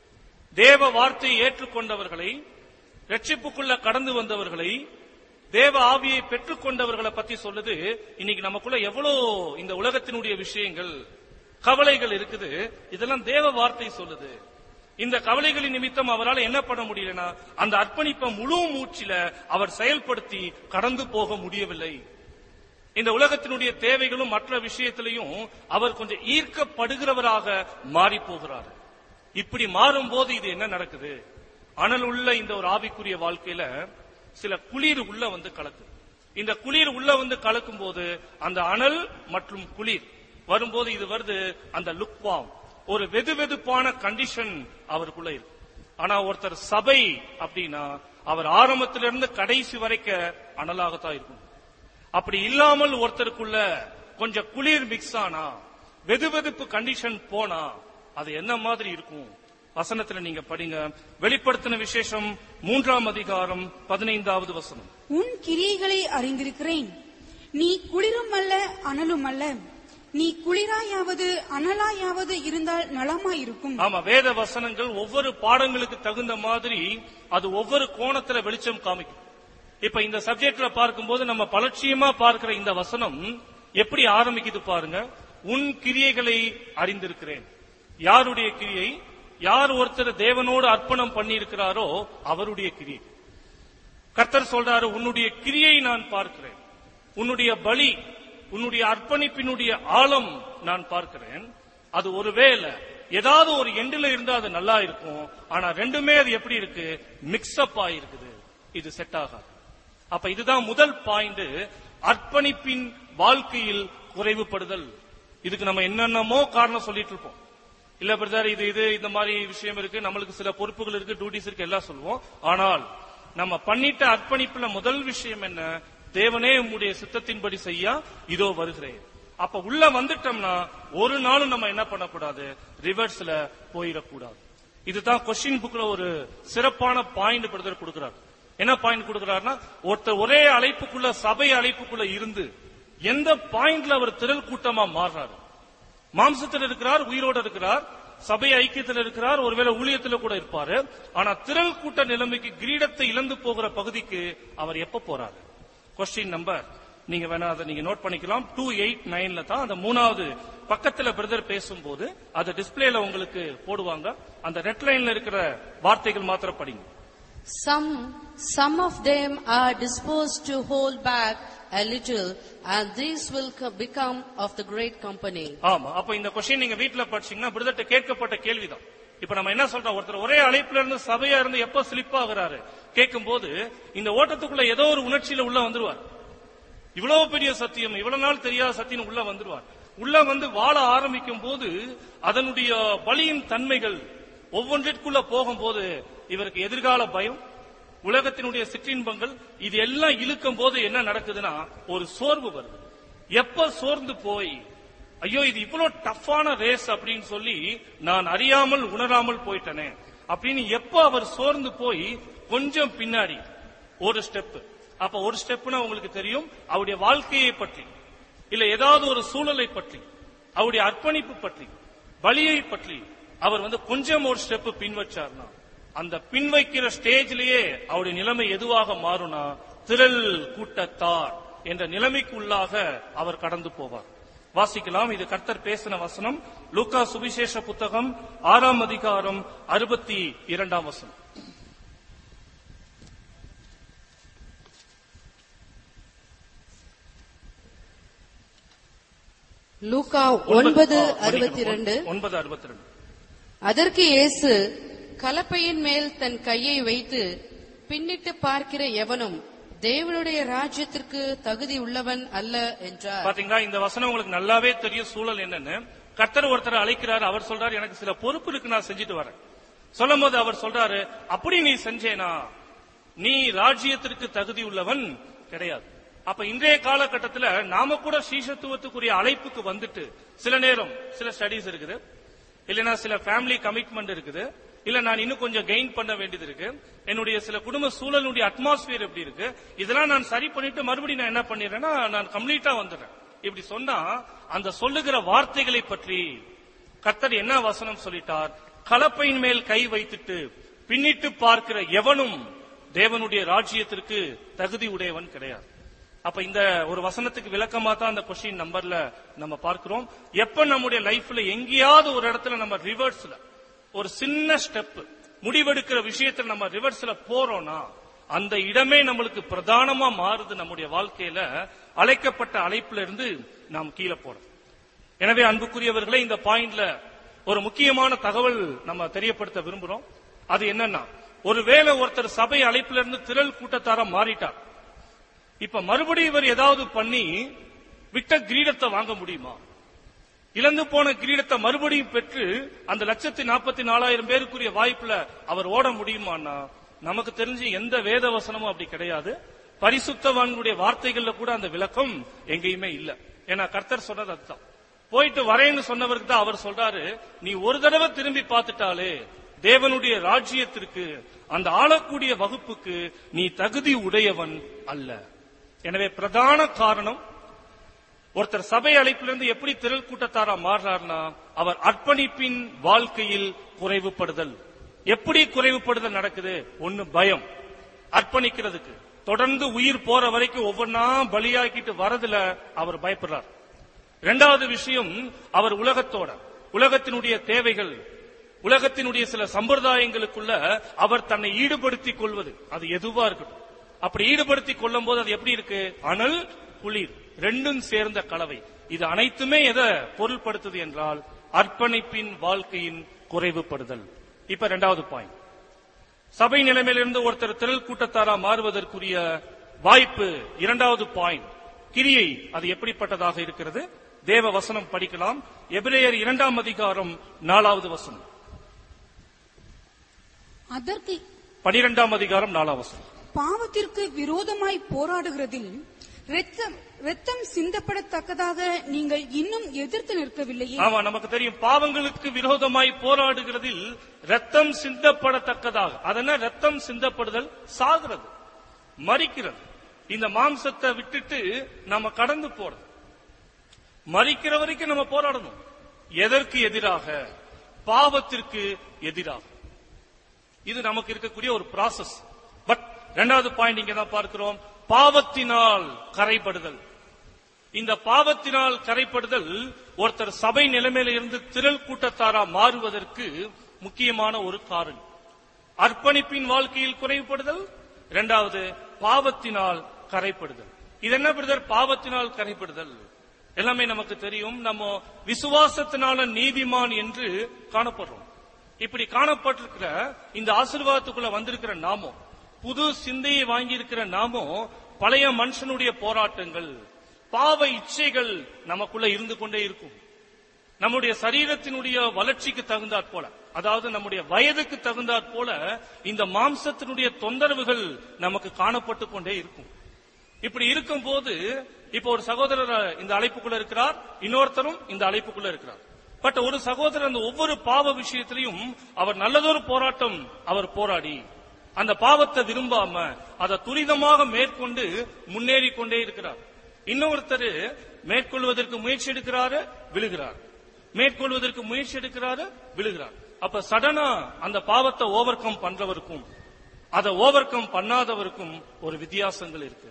தேவ வார்த்தையை ஏற்றுக்கொண்டவர்களை ரட்சிப்புக்குள்ள கடந்து வந்தவர்களை தேவ ஆவியை பெற்றுக்கொண்டவர்களை பத்தி சொல்லுது இன்னைக்கு நமக்குள்ள எவ்வளவு இந்த உலகத்தினுடைய விஷயங்கள் கவலைகள் இருக்குது இதெல்லாம் தேவ வார்த்தை சொல்லுது இந்த கவலைகளின் நிமித்தம் அவரால் என்ன பண்ண முடியலனா அந்த அர்ப்பணிப்பை முழு மூச்சில அவர் செயல்படுத்தி கடந்து போக முடியவில்லை இந்த உலகத்தினுடைய தேவைகளும் மற்ற விஷயத்திலையும் அவர் கொஞ்சம் ஈர்க்கப்படுகிறவராக மாறி போகிறார் இப்படி மாறும்போது இது என்ன நடக்குது அனல் உள்ள இந்த ஒரு ஆவிக்குரிய வாழ்க்கையில சில குளிர் உள்ள வந்து கலக்குது இந்த குளிர் உள்ள வந்து கலக்கும் போது அந்த அனல் மற்றும் குளிர் வரும்போது இது வருது அந்த லுக்வாம் ஒரு வெதுவெதுப்பான கண்டிஷன் அவருக்குள்ள இருக்கு ஆனா ஒருத்தர் சபை அப்படின்னா அவர் ஆரம்பத்திலிருந்து கடைசி வரைக்க அனலாகத்தான் இருக்கும் அப்படி இல்லாமல் ஒருத்தருக்குள்ள கொஞ்சம் குளிர் மிக்ஸ் ஆனா வெதுவெதுப்பு கண்டிஷன் போனா அது என்ன மாதிரி இருக்கும் வசனத்துல நீங்க படிங்க வெளிப்படுத்தின விசேஷம் மூன்றாம் அதிகாரம் பதினைந்தாவது வசனம் உன் கிரியைகளை அறிந்திருக்கிறேன் நீ குளிரும் அல்ல அனலும் அல்ல நீ குளிராயாவது அனலாயாவது இருந்தால் நலமாயிருக்கும் ஆமா வேத வசனங்கள் ஒவ்வொரு பாடங்களுக்கு தகுந்த மாதிரி அது ஒவ்வொரு கோணத்துல வெளிச்சம் காமிக்கும் இப்ப இந்த சப்ஜெக்ட்ல பார்க்கும்போது நம்ம பலட்சியமா பார்க்கிற இந்த வசனம் எப்படி ஆரம்பிக்குது பாருங்க உன் கிரியைகளை அறிந்திருக்கிறேன் யாருடைய கிரியை யார் ஒருத்தர் தேவனோடு அர்ப்பணம் பண்ணியிருக்கிறாரோ அவருடைய கிரியை கர்த்தர் சொல்றாரு உன்னுடைய கிரியை நான் பார்க்கிறேன் உன்னுடைய பலி உன்னுடைய அர்ப்பணிப்பினுடைய ஆழம் நான் பார்க்கிறேன் அது ஒருவேளை ஏதாவது ஒரு எண்டுல இருந்தா அது நல்லா இருக்கும் ஆனா ரெண்டுமே அது எப்படி இருக்கு மிக்ஸ்அப் ஆயிருக்குது இது செட் ஆகாது அப்ப இதுதான் முதல் பாயிண்ட் அர்ப்பணிப்பின் வாழ்க்கையில் குறைவுபடுதல் இதுக்கு நம்ம என்னென்னமோ காரணம் சொல்லிட்டு இருப்போம் இல்ல பிரதர் இது இது இந்த மாதிரி விஷயம் இருக்கு நம்மளுக்கு சில பொறுப்புகள் இருக்கு டியூட்டிஸ் இருக்கு எல்லாம் சொல்லுவோம் ஆனால் நம்ம பண்ணிட்ட அர்ப்பணிப்புல முதல் விஷயம் என்ன தேவனே உம்முடைய சித்தத்தின்படி செய்ய இதோ வருகிறேன் அப்ப உள்ள வந்துட்டோம்னா ஒரு நாளும் நம்ம என்ன பண்ணக்கூடாது ரிவர்ஸ்ல போயிடக்கூடாது இதுதான் கொஸ்டின் புக்ல ஒரு சிறப்பான பாயிண்ட் பிரதர் கொடுக்கிறார் என்ன பாயிண்ட் கொடுக்கிறாருன்னா ஒருத்தர் ஒரே அழைப்புக்குள்ள சபை அழைப்புக்குள்ள இருந்து எந்த பாயிண்ட்ல அவர் திரள் கூட்டமா மாறுறாரு மாம்சத்தில் இருக்கிறார் உயிரோடு இருக்கிறார் சபை ஐக்கியத்தில் இருக்கிறார் ஒருவேளை ஊழியத்தில் கூட இருப்பாரு ஆனா திரள் கூட்ட நிலைமைக்கு கிரீடத்தை இழந்து போகிற பகுதிக்கு அவர் எப்ப போறாரு கொஸ்டின் நம்பர் நீங்க வேணா அதை நீங்க நோட் பண்ணிக்கலாம் டூ எயிட் நைன்ல தான் அந்த மூணாவது பக்கத்துல பிரதர் பேசும்போது அதை டிஸ்பிளேல உங்களுக்கு போடுவாங்க அந்த ரெட் லைன்ல இருக்கிற வார்த்தைகள் மாத்திரம் படிங்க Some, some of them are disposed to hold back a little, and these will co- become of the great company. ஆமா அப்ப இந்த கொஸ்டின் நீங்க வீட்ல படிச்சீங்கன்னா பிரதர்ட்ட கேட்கப்பட்ட கேள்விதான் இப்ப நம்ம என்ன சொல்றோம் ஒருத்தர் ஒரே அழைப்புல இருந்து சபையா இருந்து எப்ப ஸ்லிப் ஆகுறாரு கேட்கும்போது இந்த ஓட்டத்துக்குள்ள ஏதோ ஒரு உணர்ச்சியில உள்ள வந்துருவார் இவ்வளவு பெரிய சத்தியம் இவ்வளவு நாள் தெரியாத சத்தியம் உள்ள வந்துருவார் உள்ள வந்து வாழ ஆரம்பிக்கும் போது அதனுடைய பலியின் தன்மைகள் ஒவ்வொன்றிற்குள்ள போகும்போது இவருக்கு எதிர்கால பயம் உலகத்தினுடைய சிற்றின்பங்கள் இது எல்லாம் இழுக்கும் போது என்ன நடக்குதுன்னா ஒரு சோர்வு வருது எப்ப சோர்ந்து போய் ஐயோ இது இவ்வளவு டஃப்பான ரேஸ் அப்படின்னு சொல்லி நான் அறியாமல் உணராமல் போயிட்டனே அப்படின்னு எப்ப அவர் சோர்ந்து போய் கொஞ்சம் பின்னாடி ஒரு ஸ்டெப் அப்ப ஒரு ஸ்டெப்னா உங்களுக்கு தெரியும் அவருடைய வாழ்க்கையை பற்றி இல்ல ஏதாவது ஒரு சூழலை பற்றி அவருடைய அர்ப்பணிப்பு பற்றி பலியை பற்றி அவர் வந்து கொஞ்சம் ஒரு ஸ்டெப் பின் வச்சார்னா அந்த பின் வைக்கிற ஸ்டேஜ்லயே அவருடைய நிலைமை எதுவாக மாறும்னா திரள் கூட்டத்தார் என்ற நிலைமைக்குள்ளாக அவர் கடந்து போவார் வாசிக்கலாம் இது கர்த்தர் பேசின வசனம் லூக்கா சுவிசேஷ புத்தகம் ஆறாம் அதிகாரம் அறுபத்தி இரண்டாம் வசனம் லூக்கா ஒன்பது ஆ, அறுபத்தி ரெண்டு ஒன்பது அறுபத்தி ரெண்டு அதற்கு இயேசு கலப்பையின் மேல் தன் கையை வைத்து பின்னிட்டு பார்க்கிற எவனும் தேவனுடைய ராஜ்யத்திற்கு தகுதி உள்ளவன் அல்ல என்றார் பாத்தீங்களா இந்த வசனம் உங்களுக்கு நல்லாவே தெரியும் சூழல் என்னன்னு கர்த்தர் ஒருத்தர் அழைக்கிறார் அவர் சொல்றாரு எனக்கு சில பொறுப்பு இருக்கு நான் செஞ்சுட்டு வரேன் சொல்லும் போது அவர் சொல்றாரு அப்படி நீ செஞ்சேனா நீ ராஜ்யத்திற்கு தகுதி உள்ளவன் கிடையாது அப்ப இன்றைய காலகட்டத்துல நாம கூட சீசத்துவத்துக்குரிய அழைப்புக்கு வந்துட்டு சில நேரம் சில ஸ்டடிஸ் இருக்குது இல்லைன்னா சில ஃபேமிலி கமிட்மெண்ட் இருக்குது இல்ல நான் இன்னும் கொஞ்சம் கெயின் பண்ண வேண்டியது இருக்கு என்னுடைய சில குடும்ப சூழலுடைய அட்மாஸ்பியர் எப்படி இருக்கு இதெல்லாம் நான் சரி பண்ணிட்டு மறுபடியும் நான் என்ன பண்ணிடுறேன்னா நான் கம்ப்ளீட்டா வந்துடுறேன் இப்படி சொன்னா அந்த சொல்லுகிற வார்த்தைகளை பற்றி கர்த்தர் என்ன வசனம் சொல்லிட்டார் கலப்பையின் மேல் கை வைத்துட்டு பின்னிட்டு பார்க்கிற எவனும் தேவனுடைய ராஜ்யத்திற்கு தகுதி உடையவன் கிடையாது அப்ப இந்த ஒரு வசனத்துக்கு விளக்கமா தான் அந்த கொஸ்டின் நம்பர்ல நம்ம பார்க்கிறோம் எப்ப நம்முடைய லைஃப்ல எங்கேயாவது ஒரு இடத்துல நம்ம ரிவர்ஸ்ல ஒரு சின்ன ஸ்டெப் முடிவெடுக்கிற விஷயத்துல நம்ம ரிவர்ஸ்ல போறோம்னா அந்த இடமே நம்மளுக்கு பிரதானமா மாறுது நம்முடைய வாழ்க்கையில அழைக்கப்பட்ட அழைப்புல இருந்து நாம் கீழே போறோம் எனவே அன்புக்குரியவர்களே இந்த பாயிண்ட்ல ஒரு முக்கியமான தகவல் நம்ம தெரியப்படுத்த விரும்புறோம் அது என்னன்னா ஒருவேளை ஒருத்தர் சபை அழைப்புல இருந்து திரள் கூட்டத்தாரா மாறிட்டார் இப்ப மறுபடியும் இவர் ஏதாவது பண்ணி விட்ட கிரீடத்தை வாங்க முடியுமா இழந்து போன கிரீடத்தை மறுபடியும் பெற்று அந்த லட்சத்தி நாற்பத்தி நாலாயிரம் பேருக்குரிய வாய்ப்புல அவர் ஓட முடியுமான்னா நமக்கு தெரிஞ்சு எந்த வேத வசனமும் அப்படி கிடையாது பரிசுத்தவான்களுடைய வார்த்தைகள்ல கூட அந்த விளக்கம் எங்கேயுமே இல்ல ஏன்னா கர்த்தர் சொன்னது அதுதான் போயிட்டு வரேன்னு சொன்னவருக்கு தான் அவர் சொல்றாரு நீ ஒரு தடவை திரும்பி பார்த்துட்டாலே தேவனுடைய ராஜ்யத்திற்கு அந்த ஆளக்கூடிய வகுப்புக்கு நீ தகுதி உடையவன் அல்ல எனவே பிரதான காரணம் ஒருத்தர் சபை அழைப்பிலிருந்து எப்படி திரள் கூட்டத்தாரா மாறுறார்னா அவர் அர்ப்பணிப்பின் வாழ்க்கையில் குறைவுபடுதல் எப்படி குறைவுபடுதல் நடக்குது ஒன்னு பயம் அர்ப்பணிக்கிறதுக்கு தொடர்ந்து உயிர் போற வரைக்கும் ஒவ்வொன்னா பலியாக்கிட்டு வரதுல அவர் பயப்படுறார் இரண்டாவது விஷயம் அவர் உலகத்தோட உலகத்தினுடைய தேவைகள் உலகத்தினுடைய சில சம்பிரதாயங்களுக்குள்ள அவர் தன்னை ஈடுபடுத்திக் கொள்வது அது எதுவா இருக்கட்டும் அப்படி ஈடுபடுத்திக் கொள்ளும் போது அது எப்படி இருக்கு அனல் குளிர் ரெண்டும் சேர்ந்த கலவை இது அனைத்துமே எதை பொருள்படுத்துது என்றால் அர்ப்பணிப்பின் வாழ்க்கையின் குறைவுபடுதல் இப்ப ரெண்டாவது பாயிண்ட் சபை நிலைமையிலிருந்து ஒருத்தர் திரள் கூட்டத்தாரா மாறுவதற்குரிய வாய்ப்பு இரண்டாவது பாயிண்ட் கிரியை அது எப்படிப்பட்டதாக இருக்கிறது தேவ வசனம் படிக்கலாம் எபிரேயர் இரண்டாம் அதிகாரம் நாலாவது வசனம் அதற்கு பனிரெண்டாம் அதிகாரம் நாலாம் வசனம் பாவத்திற்கு விரோதமாய் போராடுகிறதில் இரத்தம் இரத்தம் சிந்தப்படத்தக்கதாக நீங்கள் இன்னும் எதிர்த்து நிற்கவில்லையே ஆமா நமக்கு தெரியும் பாவங்களுக்கு விரோதமாய் போராடுகிறதில் ரத்தம் சிந்தப்படத்தக்கதாக அதென்ன ரத்தம் சிந்தப்படுதல் சாகிறது மறிக்கிறது இந்த மாம்சத்தை விட்டுட்டு நம்ம கடந்து போறது மறிக்கிற வரைக்கும் நம்ம போராடணும் எதற்கு எதிராக பாவத்திற்கு எதிராக இது நமக்கு இருக்கக்கூடிய ஒரு process பட் இரண்டாவது பாயிண்ட் இங்க தான் பார்க்கிறோம் பாவத்தினால் கரைப்படுதல் இந்த பாவத்தினால் கரைப்படுதல் ஒருத்தர் சபை நிலைமையில இருந்து திரள் கூட்டத்தாரா மாறுவதற்கு முக்கியமான ஒரு காரணம் அர்ப்பணிப்பின் வாழ்க்கையில் குறைவுபடுதல் இரண்டாவது பாவத்தினால் கரைப்படுதல் இது என்ன பிரதர் பாவத்தினால் கரைப்படுதல் எல்லாமே நமக்கு தெரியும் நம்ம விசுவாசத்தினால நீதிமான் என்று காணப்படுறோம் இப்படி காணப்பட்டிருக்கிற இந்த ஆசீர்வாதத்துக்குள்ள வந்திருக்கிற நாமம் புது சிந்தையை வாங்கி இருக்கிற நாமம் பழைய மனுஷனுடைய போராட்டங்கள் பாவ இச்சைகள் நமக்குள்ள இருந்து கொண்டே இருக்கும் நம்முடைய சரீரத்தினுடைய வளர்ச்சிக்கு தகுந்தாற் போல அதாவது நம்முடைய வயதுக்கு தகுந்தாற் போல இந்த மாம்சத்தினுடைய தொந்தரவுகள் நமக்கு காணப்பட்டு கொண்டே இருக்கும் இப்படி இருக்கும்போது இப்ப ஒரு சகோதரர் இந்த அழைப்புக்குள்ள இருக்கிறார் இன்னொருத்தரும் இந்த அழைப்புக்குள்ள இருக்கிறார் பட் ஒரு சகோதரர் அந்த ஒவ்வொரு பாவ விஷயத்திலையும் அவர் நல்லதொரு போராட்டம் அவர் போராடி அந்த பாவத்தை விரும்பாம அதை துரிதமாக மேற்கொண்டு முன்னேறி கொண்டே இருக்கிறார் இன்னொருத்தர் மேற்கொள்வதற்கு முயற்சி எடுக்கிறாரு விழுகிறார் மேற்கொள்வதற்கு முயற்சி எடுக்கிறாரு விழுகிறார் அப்ப சடனா அந்த பாவத்தை ஓவர் கம் பண்றவருக்கும் அதை ஓவர் கம் பண்ணாதவருக்கும் ஒரு வித்தியாசங்கள் இருக்கு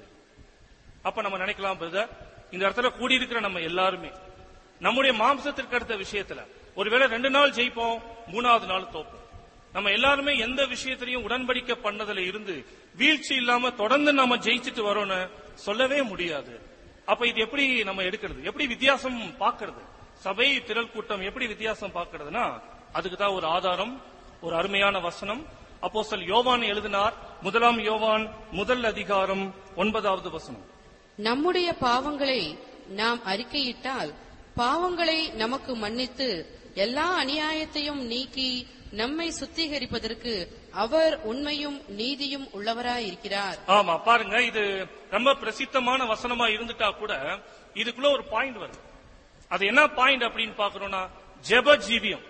அப்ப நம்ம நினைக்கலாம் பிரதர் இந்த இடத்துல கூடியிருக்கிற நம்ம எல்லாருமே நம்முடைய மாம்சத்திற்கு அடுத்த விஷயத்துல ஒருவேளை ரெண்டு நாள் ஜெயிப்போம் மூணாவது நாள் தோப்போம் நம்ம எல்லாருமே எந்த விஷயத்திலையும் உடன்படிக்கை பண்ணதுல இருந்து வீழ்ச்சி இல்லாம தொடர்ந்து நம்ம ஜெயிச்சுட்டு வரோம்னு சொல்லவே முடியாது அப்ப இது எப்படி நம்ம எடுக்கிறது எப்படி வித்தியாசம் பார்க்கிறது சபை திரள் கூட்டம் எப்படி வித்தியாசம் பார்க்கிறதுனா அதுக்கு தான் ஒரு ஆதாரம் ஒரு அருமையான வசனம் அப்போஸ்தலர் யோவான் எழுதினார் முதலாம் யோவான் முதல் அதிகாரம் ஒன்பதாவது வசனம் நம்முடைய பாவங்களை நாம் அறிக்கையிட்டால் பாவங்களை நமக்கு மன்னித்து எல்லா அநியாயத்தையும் நீக்கி நம்மை சுத்திகரிப்பதற்கு அவர் உண்மையும் நீதியும் உள்ளவராயிருக்கிறார் ஆமா பாருங்க இது ரொம்ப பிரசித்தமான வசனமா இருந்துட்டா கூட இதுக்குள்ள ஒரு பாயிண்ட் வருது அது என்ன பாயிண்ட் அப்படின்னு பாக்குறோம்னா ஜெப ஜீவியம்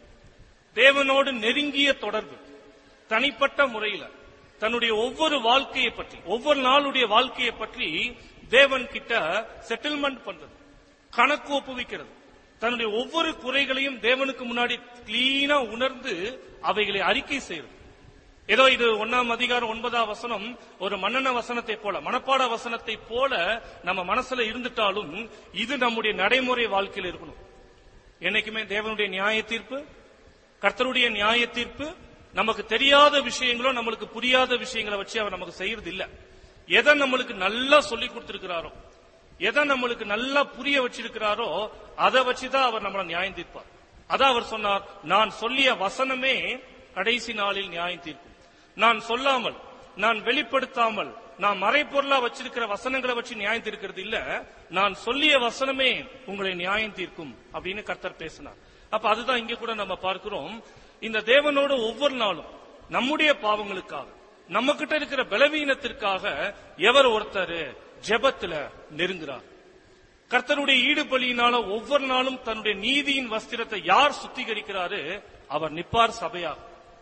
தேவனோடு நெருங்கிய தொடர்பு தனிப்பட்ட முறையில தன்னுடைய ஒவ்வொரு வாழ்க்கையை பற்றி ஒவ்வொரு நாளுடைய வாழ்க்கையை பற்றி தேவன் கிட்ட செட்டில்மெண்ட் பண்றது கணக்கு ஒப்புவிக்கிறது தன்னுடைய ஒவ்வொரு குறைகளையும் தேவனுக்கு முன்னாடி கிளீனா உணர்ந்து அவைகளை அறிக்கை செய்யறது ஏதோ இது ஒன்னாம் அதிகாரம் ஒன்பதாம் வசனம் ஒரு மன்னன வசனத்தை போல மனப்பாட வசனத்தை போல நம்ம மனசுல இருந்துட்டாலும் இது நம்முடைய நடைமுறை வாழ்க்கையில் இருக்கணும் என்னைக்குமே தேவனுடைய நியாய தீர்ப்பு கர்த்தருடைய நியாய தீர்ப்பு நமக்கு தெரியாத விஷயங்களோ நம்மளுக்கு புரியாத விஷயங்களை வச்சு அவர் நமக்கு செய்யறது இல்ல எதை நம்மளுக்கு நல்லா சொல்லி கொடுத்திருக்கிறாரோ எதை நம்மளுக்கு நல்லா புரிய வச்சிருக்கிறாரோ அதை வச்சுதான் அவர் நம்மளை நியாயம் தீர்ப்பார் அதான் அவர் சொன்னார் நான் சொல்லிய வசனமே கடைசி நாளில் நியாயம் தீர்க்கும் நான் சொல்லாமல் நான் வெளிப்படுத்தாமல் நான் மறைப்பொருளா வச்சிருக்கிற வசனங்களை வச்சு நியாயம் தீர்க்கிறது இல்ல நான் சொல்லிய வசனமே உங்களை நியாயம் தீர்க்கும் அப்படின்னு கர்த்தர் பேசினார் அப்ப அதுதான் இங்க கூட நம்ம பார்க்கிறோம் இந்த தேவனோட ஒவ்வொரு நாளும் நம்முடைய பாவங்களுக்காக நம்ம கிட்ட இருக்கிற பலவீனத்திற்காக எவர் ஒருத்தர் ஜெபத்துல நெருங்குறார் கர்த்தருடைய ஈடுபலியினால ஒவ்வொரு நாளும் தன்னுடைய நீதியின் வஸ்திரத்தை யார் சுத்திகரிக்கிறாரு அவர் நிப்பார் சபையாக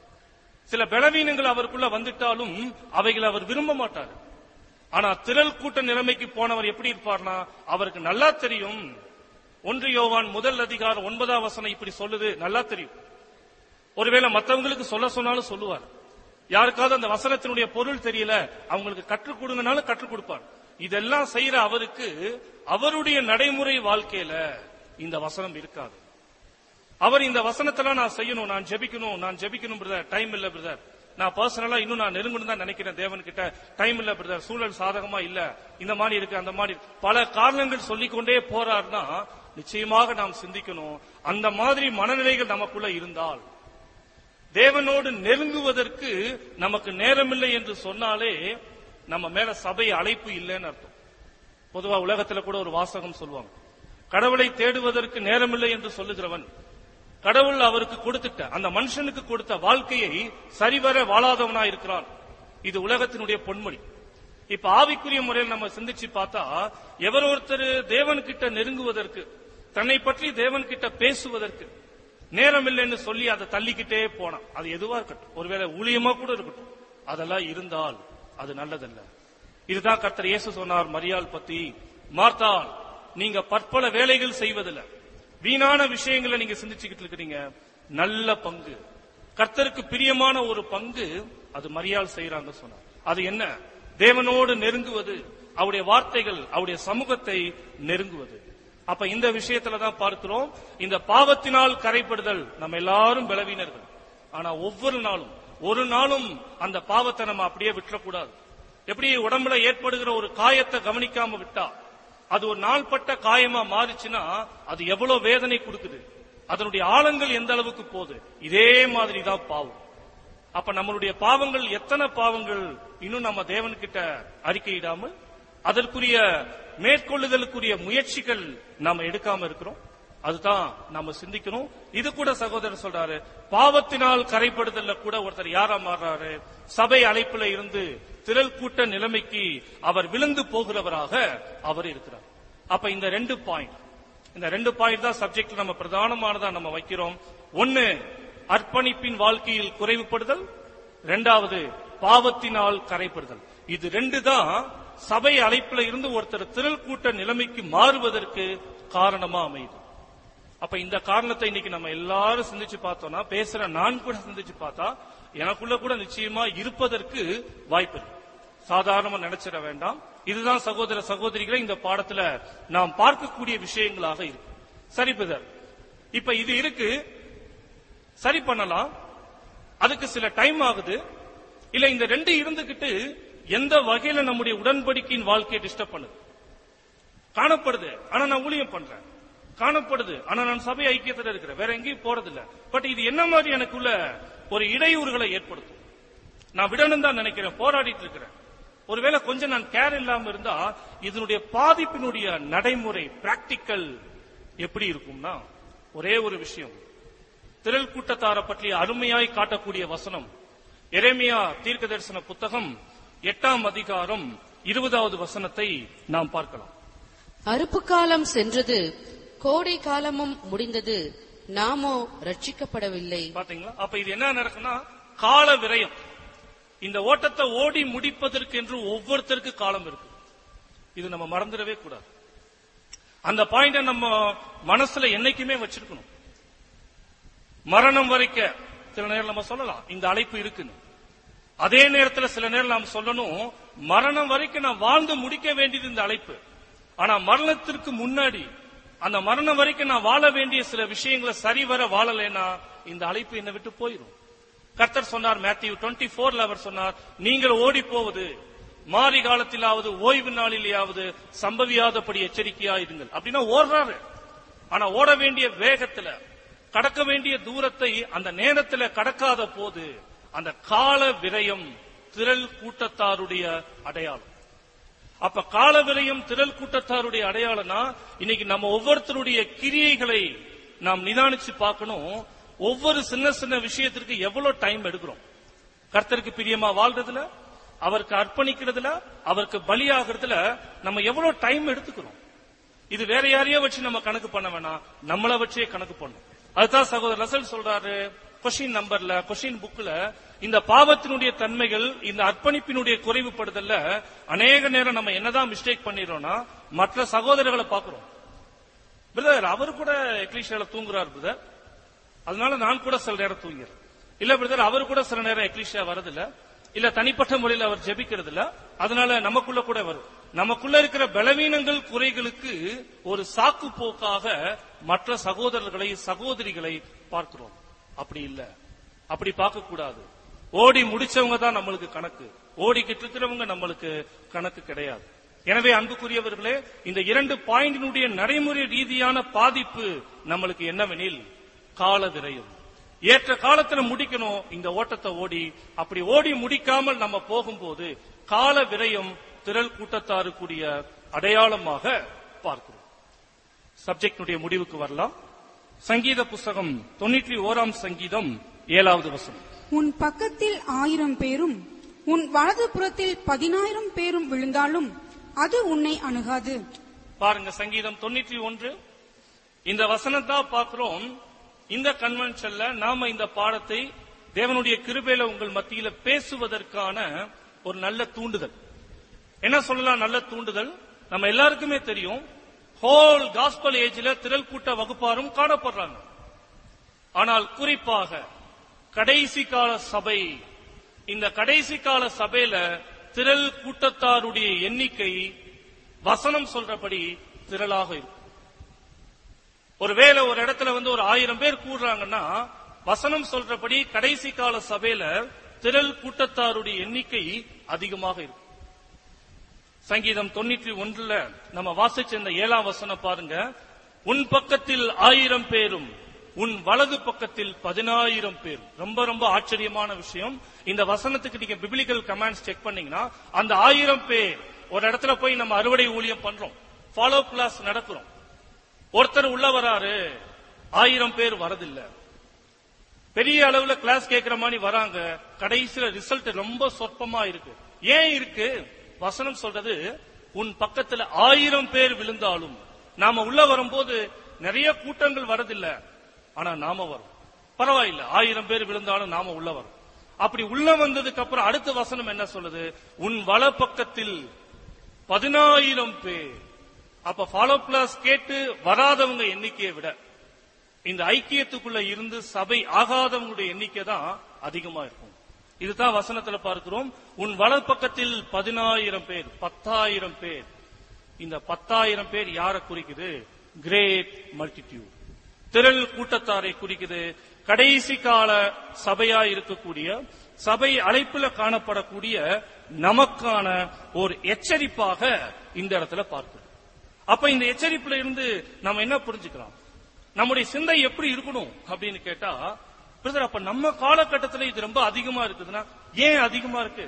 சில பலவீனங்கள் அவருக்குள்ள வந்துட்டாலும் அவைகளை அவர் விரும்ப மாட்டார் ஆனா திரள் கூட்ட நிலைமைக்கு போனவர் எப்படி இருப்பார்னா அவருக்கு நல்லா தெரியும் ஒன்று யோவான் முதல் அதிகாரம் ஒன்பதாம் வசனம் இப்படி சொல்லுது நல்லா தெரியும் ஒருவேளை மத்தவங்களுக்கு சொல்ல சொன்னாலும் சொல்லுவார் யாருக்காவது அந்த வசனத்தினுடைய பொருள் தெரியல அவங்களுக்கு கற்றுக் கொடுங்கனாலும் கற்றுக் கொடுப்பார் இதெல்லாம் செய்யற அவருக்கு அவருடைய நடைமுறை வாழ்க்கையில இந்த வசனம் இருக்காது அவர் இந்த வசனத்தெல்லாம் நான் செய்யணும் நான் ஜெபிக்கணும் நான் ஜெபிக்கணும் பிரதர் டைம் இல்ல பிரதர் நான் பர்சனலா இன்னும் நான் நெருங்கணும் தான் நினைக்கிறேன் தேவன் கிட்ட டைம் இல்ல பிரதர் சூழல் சாதகமா இல்ல இந்த மாதிரி இருக்கு அந்த மாதிரி இருக்கு. பல காரணங்கள் சொல்லிக்கொண்டே போறாருன்னா நிச்சயமாக நாம் சிந்திக்கணும் அந்த மாதிரி மனநிலைகள் நமக்குள்ள இருந்தால் தேவனோடு நெருங்குவதற்கு நமக்கு நேரமில்லை என்று சொன்னாலே நம்ம மேல சபை அழைப்பு இல்லைன்னு அர்த்தம் பொதுவா உலகத்துல கூட ஒரு வாசகம் சொல்லுவாங்க கடவுளை தேடுவதற்கு நேரமில்லை என்று சொல்லுகிறவன் கடவுள் அவருக்கு கொடுத்துட்ட அந்த மனுஷனுக்கு கொடுத்த வாழ்க்கையை சரிவர வாழாதவனா இருக்கிறான் இது உலகத்தினுடைய பொன்மொழி இப்ப ஆவிக்குரிய முறையில் நம்ம சிந்திச்சு பார்த்தா எவர் ஒருத்தர் தேவன்கிட்ட நெருங்குவதற்கு தன்னை பற்றி தேவன்கிட்ட பேசுவதற்கு நேரம் இல்லைன்னு சொல்லி அதை தள்ளிக்கிட்டே போனான் அது எதுவா இருக்கட்டும் ஒருவேளை ஊழியமா கூட இருக்கட்டும் அதெல்லாம் இருந்தால் அது நல்லதல்ல இதுதான் கர்த்தர் இயேசு சொன்னார் மரியாள் பத்தி மார்த்தாள் நீங்க பற்பல வேலைகள் செய்வதில்ல வீணான விஷயங்களை நீங்க சிந்திச்சுக்கிட்டு இருக்கிறீங்க நல்ல பங்கு கர்த்தருக்கு பிரியமான ஒரு பங்கு அது மரியாள் செய்யறாங்க சொன்னார் அது என்ன தேவனோடு நெருங்குவது அவருடைய வார்த்தைகள் அவருடைய சமூகத்தை நெருங்குவது அப்ப இந்த விஷயத்துல தான் பார்க்கிறோம் இந்த பாவத்தினால் கரைப்படுதல் நம்ம எல்லாரும் பலவீனர்கள் ஆனா ஒவ்வொரு நாளும் ஒரு நாளும் அந்த பாவத்தை நம்ம அப்படியே விட்டுறக்கூடாது எப்படி உடம்புல ஏற்படுகிற ஒரு காயத்தை கவனிக்காம விட்டா அது ஒரு நாள்பட்ட காயமா மாறிச்சுன்னா அது எவ்வளவு வேதனை கொடுக்குது அதனுடைய ஆழங்கள் எந்த அளவுக்கு போகுது இதே மாதிரி தான் பாவம் அப்ப நம்மளுடைய பாவங்கள் எத்தனை பாவங்கள் இன்னும் நம்ம தேவன்கிட்ட அறிக்கையிடாமல் அதற்குரிய மேற்கொள்ளுதலுக்குரிய முயற்சிகள் நாம எடுக்காம இருக்கிறோம் அதுதான் நாம சிந்திக்கணும் இது கூட சகோதரர் சொல்றாரு பாவத்தினால் கரைப்படுதல்ல கூட ஒருத்தர் யாரா மாறுறாரு சபை அழைப்புல இருந்து திரள் கூட்ட நிலைமைக்கு அவர் விழுந்து போகிறவராக அவர் இருக்கிறார் அப்ப இந்த ரெண்டு பாயிண்ட் இந்த ரெண்டு பாயிண்ட் தான் சப்ஜெக்ட் நம்ம பிரதானமானதா நம்ம வைக்கிறோம் ஒன்னு அர்ப்பணிப்பின் வாழ்க்கையில் குறைவுபடுதல் இரண்டாவது பாவத்தினால் கரைப்படுதல் இது ரெண்டு தான் சபை அழைப்புல இருந்து ஒருத்தர் திரள் கூட்ட நிலைமைக்கு மாறுவதற்கு காரணமா அமையுது அப்ப இந்த காரணத்தை இன்னைக்கு நம்ம எல்லாரும் சிந்திச்சு பார்த்தோம்னா பேசுற நான் கூட சிந்திச்சு பார்த்தா எனக்குள்ள கூட நிச்சயமா இருப்பதற்கு வாய்ப்பு இருக்கு சாதாரணமா நினைச்சிட வேண்டாம் இதுதான் சகோதர சகோதரிகளை இந்த பாடத்துல நாம் பார்க்கக்கூடிய விஷயங்களாக இருக்கு சரி பிரதர் இப்ப இது இருக்கு சரி பண்ணலாம் அதுக்கு சில டைம் ஆகுது இல்ல இந்த ரெண்டு இருந்துகிட்டு எந்த வகையில நம்முடைய உடன்படிக்கையின் வாழ்க்கையை டிஸ்டர்ப் பண்ணுது காணப்படுது ஆனா நான் ஊழியம் பண்றேன் காணப்படுது ஆனா நான் சபை ஐக்கியத்துல இருக்கிறேன் வேற எங்கேயும் போறது இல்ல பட் இது என்ன மாதிரி எனக்குள்ள ஒரு இடையூறுகளை ஏற்படுத்தும் நான் விடணும் தான் நினைக்கிறேன் போராடிட்டு இருக்கிறேன் ஒருவேளை கொஞ்சம் நான் கேர் இல்லாம இருந்தா இதனுடைய பாதிப்பினுடைய நடைமுறை பிராக்டிக்கல் எப்படி இருக்கும்னா ஒரே ஒரு விஷயம் திரள் கூட்டத்தார பற்றி அருமையாய் காட்டக்கூடிய வசனம் எரேமியா தீர்க்க தரிசன புத்தகம் எட்டாம் அதிகாரம் இருபதாவது வசனத்தை நாம் பார்க்கலாம் அறுப்பு காலம் சென்றது கோடை காலமும் முடிந்தது நாமோ ரட்சிக்கப்படவில்லை பாத்தீங்களா அப்ப இது என்ன நடக்குன்னா கால விரயம் இந்த ஓட்டத்தை ஓடி முடிப்பதற்கு என்று ஒவ்வொருத்தருக்கு காலம் இருக்கு இது நம்ம மறந்துடவே கூடாது அந்த பாயிண்ட நம்ம மனசுல என்னைக்குமே வச்சிருக்கணும் மரணம் வரைக்க சில நேரம் நம்ம சொல்லலாம் இந்த அழைப்பு இருக்குன்னு அதே நேரத்துல சில நேரம் நாம் சொல்லணும் மரணம் வரைக்கும் நான் வாழ்ந்து முடிக்க வேண்டியது இந்த அழைப்பு ஆனா மரணத்திற்கு முன்னாடி அந்த மரணம் வரைக்கும் நான் வாழ வேண்டிய சில விஷயங்களை சரிவர வாழலைன்னா இந்த அழைப்பு என்னை விட்டு போயிடும் கர்த்தர் சொன்னார் மேத்யூ டுவெண்ட்டி போர்ல அவர் சொன்னார் நீங்கள் ஓடி போவது மாறி காலத்திலாவது ஓய்வு நாளிலேயாவது சம்பவியாதபடி எச்சரிக்கையா இருங்கள் அப்படின்னா ஓடுறாரு ஆனா ஓட வேண்டிய வேகத்துல கடக்க வேண்டிய தூரத்தை அந்த நேரத்துல கடக்காத போது அந்த கால விரயம் திரள் கூட்டத்தாருடைய அடையாளம் அப்ப கால விரயம் திரள் கூட்டத்தாருடைய அடையாளம்னா இன்னைக்கு நம்ம ஒவ்வொருத்தருடைய கிரியைகளை நாம் நிதானிச்சு பார்க்கணும் ஒவ்வொரு சின்ன சின்ன விஷயத்திற்கு எவ்வளவு டைம் எடுக்கிறோம் கர்த்தருக்கு பிரியமா வாழ்றதுல அவருக்கு அர்ப்பணிக்கிறதுல அவருக்கு பலியாகிறதுல நம்ம எவ்வளவு டைம் எடுத்துக்கிறோம் இது வேற யாரையோ வச்சு நம்ம கணக்கு பண்ண வேணாம் நம்மள வச்சே கணக்கு பண்ணும் அதுதான் சகோதரர் ரசல் சொல்றாரு கொஸ்டின் நம்பர்ல கொஸ்டின் புக்ல இந்த பாவத்தினுடைய தன்மைகள் இந்த அர்ப்பணிப்பினுடைய குறைவுபடுதல்ல அநேக நேரம் நம்ம என்னதான் மிஸ்டேக் பண்ணிடுறோம்னா மற்ற சகோதரர்களை பாக்குறோம் பிரதர் அவர் கூட எக்லீஷியால தூங்குறார் பிரதர் அதனால நான் கூட சில நேரம் தூங்கிறேன் இல்ல பிரதர் அவர் கூட சில நேரம் எக்லீஷியா வரதில்ல இல்ல தனிப்பட்ட முறையில் அவர் ஜெபிக்கிறது இல்ல அதனால நமக்குள்ள கூட வரும் நமக்குள்ள இருக்கிற பலவீனங்கள் குறைகளுக்கு ஒரு சாக்கு போக்காக மற்ற சகோதரர்களை சகோதரிகளை பார்க்கிறோம் அப்படி இல்ல அப்படி பார்க்க கூடாது ஓடி முடிச்சவங்க தான் நம்மளுக்கு கணக்கு ஓடிக்கிட்டு இருக்கிறவங்க நம்மளுக்கு கணக்கு கிடையாது எனவே அன்புக்குரியவர்களே இந்த இரண்டு பாயிண்டினுடைய நடைமுறை ரீதியான பாதிப்பு நம்மளுக்கு என்னவெனில் கால விரயம் ஏற்ற காலத்துல முடிக்கணும் இந்த ஓட்டத்தை ஓடி அப்படி ஓடி முடிக்காமல் நம்ம போகும்போது கால விரயம் திரள் கூட்டத்தாருக்குரிய அடையாளமாக பார்க்கிறோம் சப்ஜெக்டினுடைய முடிவுக்கு வரலாம் சங்கீத புஸ்தகம் தொண்ணூற்றி ஓராம் சங்கீதம் ஏழாவது வசனம் உன் பக்கத்தில் ஆயிரம் பேரும் உன் வலது புறத்தில் பதினாயிரம் பேரும் விழுந்தாலும் அது உன்னை அணுகாது பாருங்க சங்கீதம் தொண்ணூற்றி ஒன்று இந்த வசனத்தா பார்க்கிறோம் இந்த கன்வென்ஷன்ல நாம இந்த பாடத்தை தேவனுடைய கிருபையில உங்கள் மத்தியில பேசுவதற்கான ஒரு நல்ல தூண்டுதல் என்ன சொல்லலாம் நல்ல தூண்டுதல் நம்ம எல்லாருக்குமே தெரியும் ஹோல் காஸ்பல் ஏஜ்ல திரள் கூட்ட வகுப்பாரும் காணப்படுறாங்க ஆனால் குறிப்பாக கடைசி கால சபை இந்த கடைசி கால சபையில திரள் கூட்டத்தாருடைய எண்ணிக்கை வசனம் சொல்றபடி திரளாக இருக்கும் ஒருவேளை ஒரு இடத்துல வந்து ஒரு ஆயிரம் பேர் கூடுறாங்கன்னா வசனம் சொல்றபடி கடைசி கால சபையில திரள் கூட்டத்தாருடைய எண்ணிக்கை அதிகமாக இருக்கும் சங்கீதம் தொண்ணூற்றி ஒன்றுல நம்ம வாசிச்ச இந்த ஏழாம் வசனம் பாருங்க உன் பக்கத்தில் ஆயிரம் பேரும் உன் வலது பக்கத்தில் பதினாயிரம் பேர் ரொம்ப ரொம்ப ஆச்சரியமான விஷயம் இந்த வசனத்துக்கு நீங்க பிபிலிக்கல் கமாண்ட்ஸ் செக் பண்ணீங்கன்னா அந்த ஆயிரம் பேர் ஒரு இடத்துல போய் நம்ம அறுவடை ஊழியம் பண்றோம் ஃபாலோ கிளாஸ் நடக்கிறோம் ஒருத்தர் உள்ள வராரு ஆயிரம் பேர் வரதில்லை பெரிய அளவுல கிளாஸ் கேட்கிற மாதிரி வராங்க கடைசியில ரிசல்ட் ரொம்ப சொற்பமா இருக்கு ஏன் இருக்கு வசனம் சொல்றது உன் பக்கத்துல ஆயிரம் பேர் விழுந்தாலும் நாம உள்ள வரும்போது நிறைய கூட்டங்கள் வரதில்ல ஆனா நாம வரும் பரவாயில்ல ஆயிரம் பேர் விழுந்தாலும் நாம உள்ள வரும் அப்படி உள்ள வந்ததுக்கு அப்புறம் அடுத்த வசனம் என்ன சொல்லுது உன் வல பக்கத்தில் பதினாயிரம் பேர் அப்ப ஃபாலோ கிளாஸ் கேட்டு வராதவங்க எண்ணிக்கையை விட இந்த ஐக்கியத்துக்குள்ள இருந்து சபை ஆகாதவங்களுடைய எண்ணிக்கை தான் அதிகமா இருக்கும் இதுதான் வசனத்துல பார்க்கிறோம் உன் வலப்பக்கத்தில் பதினாயிரம் பேர் பத்தாயிரம் பேர் இந்த பத்தாயிரம் பேர் யாரை குறிக்குது கிரேட் மல்டிடியூட் திரள் கூட்டத்தாரை குறிக்குது கடைசி கால சபையா இருக்கக்கூடிய சபை அழைப்புல காணப்படக்கூடிய நமக்கான ஒரு எச்சரிப்பாக இந்த இடத்துல பார்க்கிறோம் அப்ப இந்த எச்சரிப்புல இருந்து நம்ம என்ன புரிஞ்சுக்கலாம் நம்முடைய சிந்தை எப்படி இருக்கணும் அப்படின்னு கேட்டா பிரதர் அப்ப நம்ம காலகட்டத்தில் இது ரொம்ப அதிகமா இருக்குதுன்னா ஏன் அதிகமா இருக்கு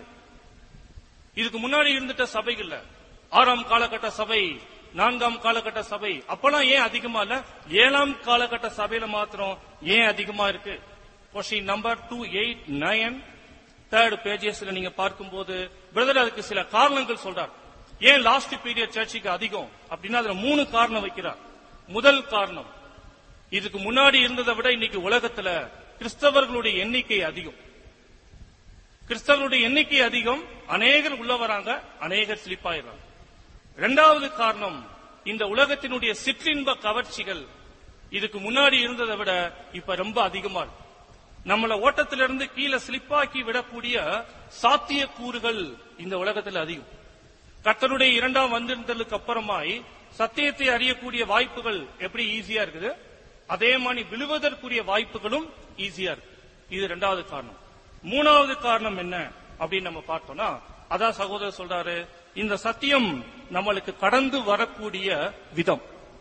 இதுக்கு முன்னாடி இருந்துட்ட சபைகள்ல ஆறாம் காலகட்ட சபை நான்காம் காலகட்ட சபை அப்பெல்லாம் ஏன் அதிகமா இல்ல ஏழாம் காலகட்ட சபையில மாத்திரம் ஏன் அதிகமா இருக்கு question number two eight nine third பேஜஸ்ல நீங்க பார்க்கும்போது பிரதர் அதுக்கு சில காரணங்கள் சொல்றார் ஏன் லாஸ்ட் பீரியட் சர்ச்சுக்கு அதிகம் அப்படின்னா அதுல மூணு காரணம் வைக்கிறார் முதல் காரணம் இதுக்கு முன்னாடி இருந்ததை விட இன்னைக்கு உலகத்துல கிறிஸ்தவர்களுடைய எண்ணிக்கை அதிகம் கிறிஸ்தவர்களுடைய எண்ணிக்கை அதிகம் அநேகர் உள்ள வராங்க அநேகர் ஸ்லிப் ஆயிடுறாங்க இரண்டாவது காரணம் இந்த உலகத்தினுடைய சிற்றின்ப கவர்ச்சிகள் இதுக்கு முன்னாடி இருந்ததை விட இப்ப ரொம்ப அதிகமா இருக்கு நம்மள ஓட்டத்திலிருந்து கீழே ஸ்லிப்பாக்கி விடக்கூடிய சாத்திய கூறுகள் இந்த உலகத்தில் அதிகம் கர்த்தருடைய இரண்டாம் வந்திருந்தலுக்கு அப்புறமாய் சத்தியத்தை அறியக்கூடிய வாய்ப்புகள் எப்படி ஈஸியா இருக்குது அதே மாதிரி விழுவதற்குரிய வாய்ப்புகளும் ஈஸியா இருக்கு இது இரண்டாவது காரணம் மூணாவது காரணம் என்ன அப்படின்னு நம்ம பார்த்தோம்னா அதான் சகோதரர் சொல்றாரு இந்த சத்தியம் நம்மளுக்கு கடந்து வரக்கூடிய விதம்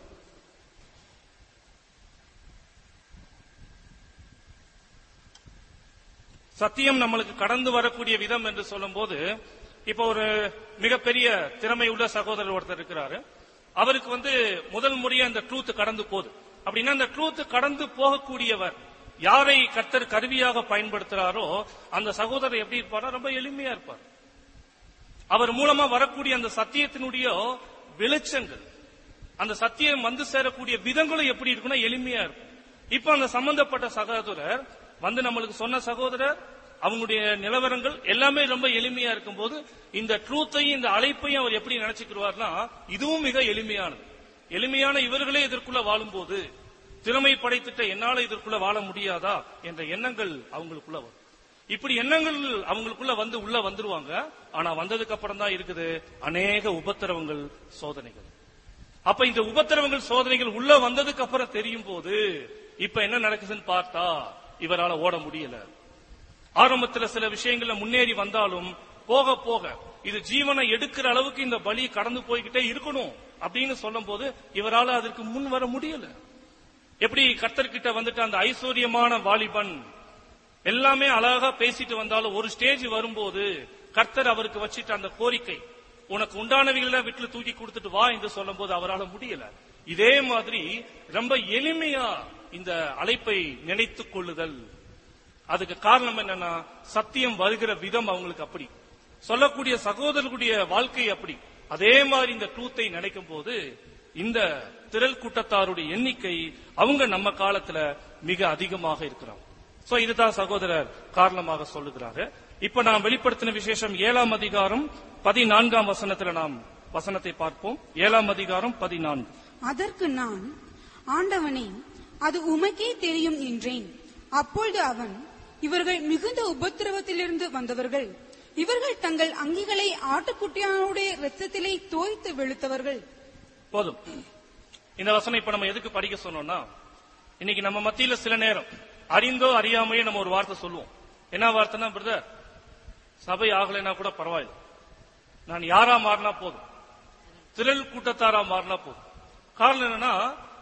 சத்தியம் நம்மளுக்கு கடந்து வரக்கூடிய விதம் என்று சொல்லும்போது இப்ப ஒரு மிகப்பெரிய திறமை உள்ள சகோதரர் ஒருத்தர் இருக்கிறாரு அவருக்கு வந்து முதல் முறையா இந்த ட்ரூத் கடந்து போகுது அப்படின்னா இந்த ட்ரூத் கடந்து போகக்கூடியவர் யாரை கர்த்தர் கருவியாக பயன்படுத்துறாரோ அந்த சகோதரர் எப்படி இருப்பாரோ ரொம்ப எளிமையா இருப்பார் அவர் மூலமா வரக்கூடிய அந்த சத்தியத்தினுடைய வெளிச்சங்கள் அந்த சத்தியம் வந்து சேரக்கூடிய விதங்களும் எப்படி இருக்கும்னா எளிமையா இருக்கும் இப்ப அந்த சம்பந்தப்பட்ட சகோதரர் வந்து நம்மளுக்கு சொன்ன சகோதரர் அவங்களுடைய நிலவரங்கள் எல்லாமே ரொம்ப எளிமையா இருக்கும்போது இந்த ட்ரூத்தையும் இந்த அழைப்பையும் அவர் எப்படி நினைச்சுக்கிறார்னா இதுவும் மிக எளிமையானது எளிமையான இவர்களே இதற்குள்ள வாழும்போது திறமை படைத்திட்ட என்னால இதற்குள்ள வாழ முடியாதா என்ற எண்ணங்கள் அவங்களுக்குள்ள வரும் இப்படி எண்ணங்கள் அவங்களுக்குள்ள வந்து உள்ள வந்துருவாங்க ஆனா வந்ததுக்கு அப்புறம் தான் இருக்குது அநேக உபத்திரவங்கள் சோதனைகள் அப்ப இந்த உபத்திரவங்கள் சோதனைகள் உள்ள வந்ததுக்கு அப்புறம் தெரியும் போது இப்ப என்ன நடக்குதுன்னு பார்த்தா இவரால ஓட முடியல ஆரம்பத்துல சில விஷயங்கள்ல முன்னேறி வந்தாலும் போக போக இது ஜீவனை எடுக்கிற அளவுக்கு இந்த பலி கடந்து போய்கிட்டே இருக்கணும் அப்படின்னு சொல்லும் போது இவரால அதற்கு முன் வர முடியல எப்படி கர்த்தர்கிட்ட வந்துட்டு அந்த ஐஸ்வர்யமான வாலிபன் எல்லாமே அழகா பேசிட்டு வந்தாலும் ஒரு ஸ்டேஜ் வரும்போது கர்த்தர் அவருக்கு வச்சிட்ட அந்த கோரிக்கை உனக்கு உண்டானவைகள வீட்டுல தூக்கி கொடுத்துட்டு வா என்று சொல்லும் போது அவரால் முடியல இதே மாதிரி ரொம்ப எளிமையா இந்த அழைப்பை நினைத்துக் கொள்ளுதல் அதுக்கு காரணம் என்னன்னா சத்தியம் வருகிற விதம் அவங்களுக்கு அப்படி சொல்லக்கூடிய சகோதரர்களுடைய வாழ்க்கை அப்படி அதே மாதிரி இந்த ட்ரூத்தை நினைக்கும் போது இந்த திரள் கூட்டத்தாருடைய எண்ணிக்கை அவங்க நம்ம காலத்துல மிக அதிகமாக இருக்கிறாங்க சோ இதுதான் சகோதரர் காரணமாக சொல்லுகிறாரு இப்ப நாம் வெளிப்படுத்தின விசேஷம் ஏழாம் அதிகாரம் பதினான்காம் வசனத்துல நாம் வசனத்தை பார்ப்போம் ஏழாம் அதிகாரம் பதினான்கு அதற்கு நான் ஆண்டவனே அது உமக்கே தெரியும் என்றேன் அப்பொழுது அவன் இவர்கள் மிகுந்த உபத்திரவத்திலிருந்து வந்தவர்கள் இவர்கள் தங்கள் அங்கிகளை ஆட்டுக்குட்டியானுடைய இரத்தத்திலே தோய்த்து வெளுத்தவர்கள் போதும் இந்த வசனம் இப்ப நம்ம எதுக்கு படிக்க சொன்னோம்னா இன்னைக்கு நம்ம மத்தியில சில நேரம் அறிந்தோ அறியாமையோ நம்ம ஒரு வார்த்தை சொல்லுவோம் என்ன வார்த்தைனா பிரதர் சபை ஆகலைன்னா கூட பரவாயில்லை நான் யாரா மாறினா போதும் திரள் கூட்டத்தாரா மாறினா போதும் காரணம் என்னன்னா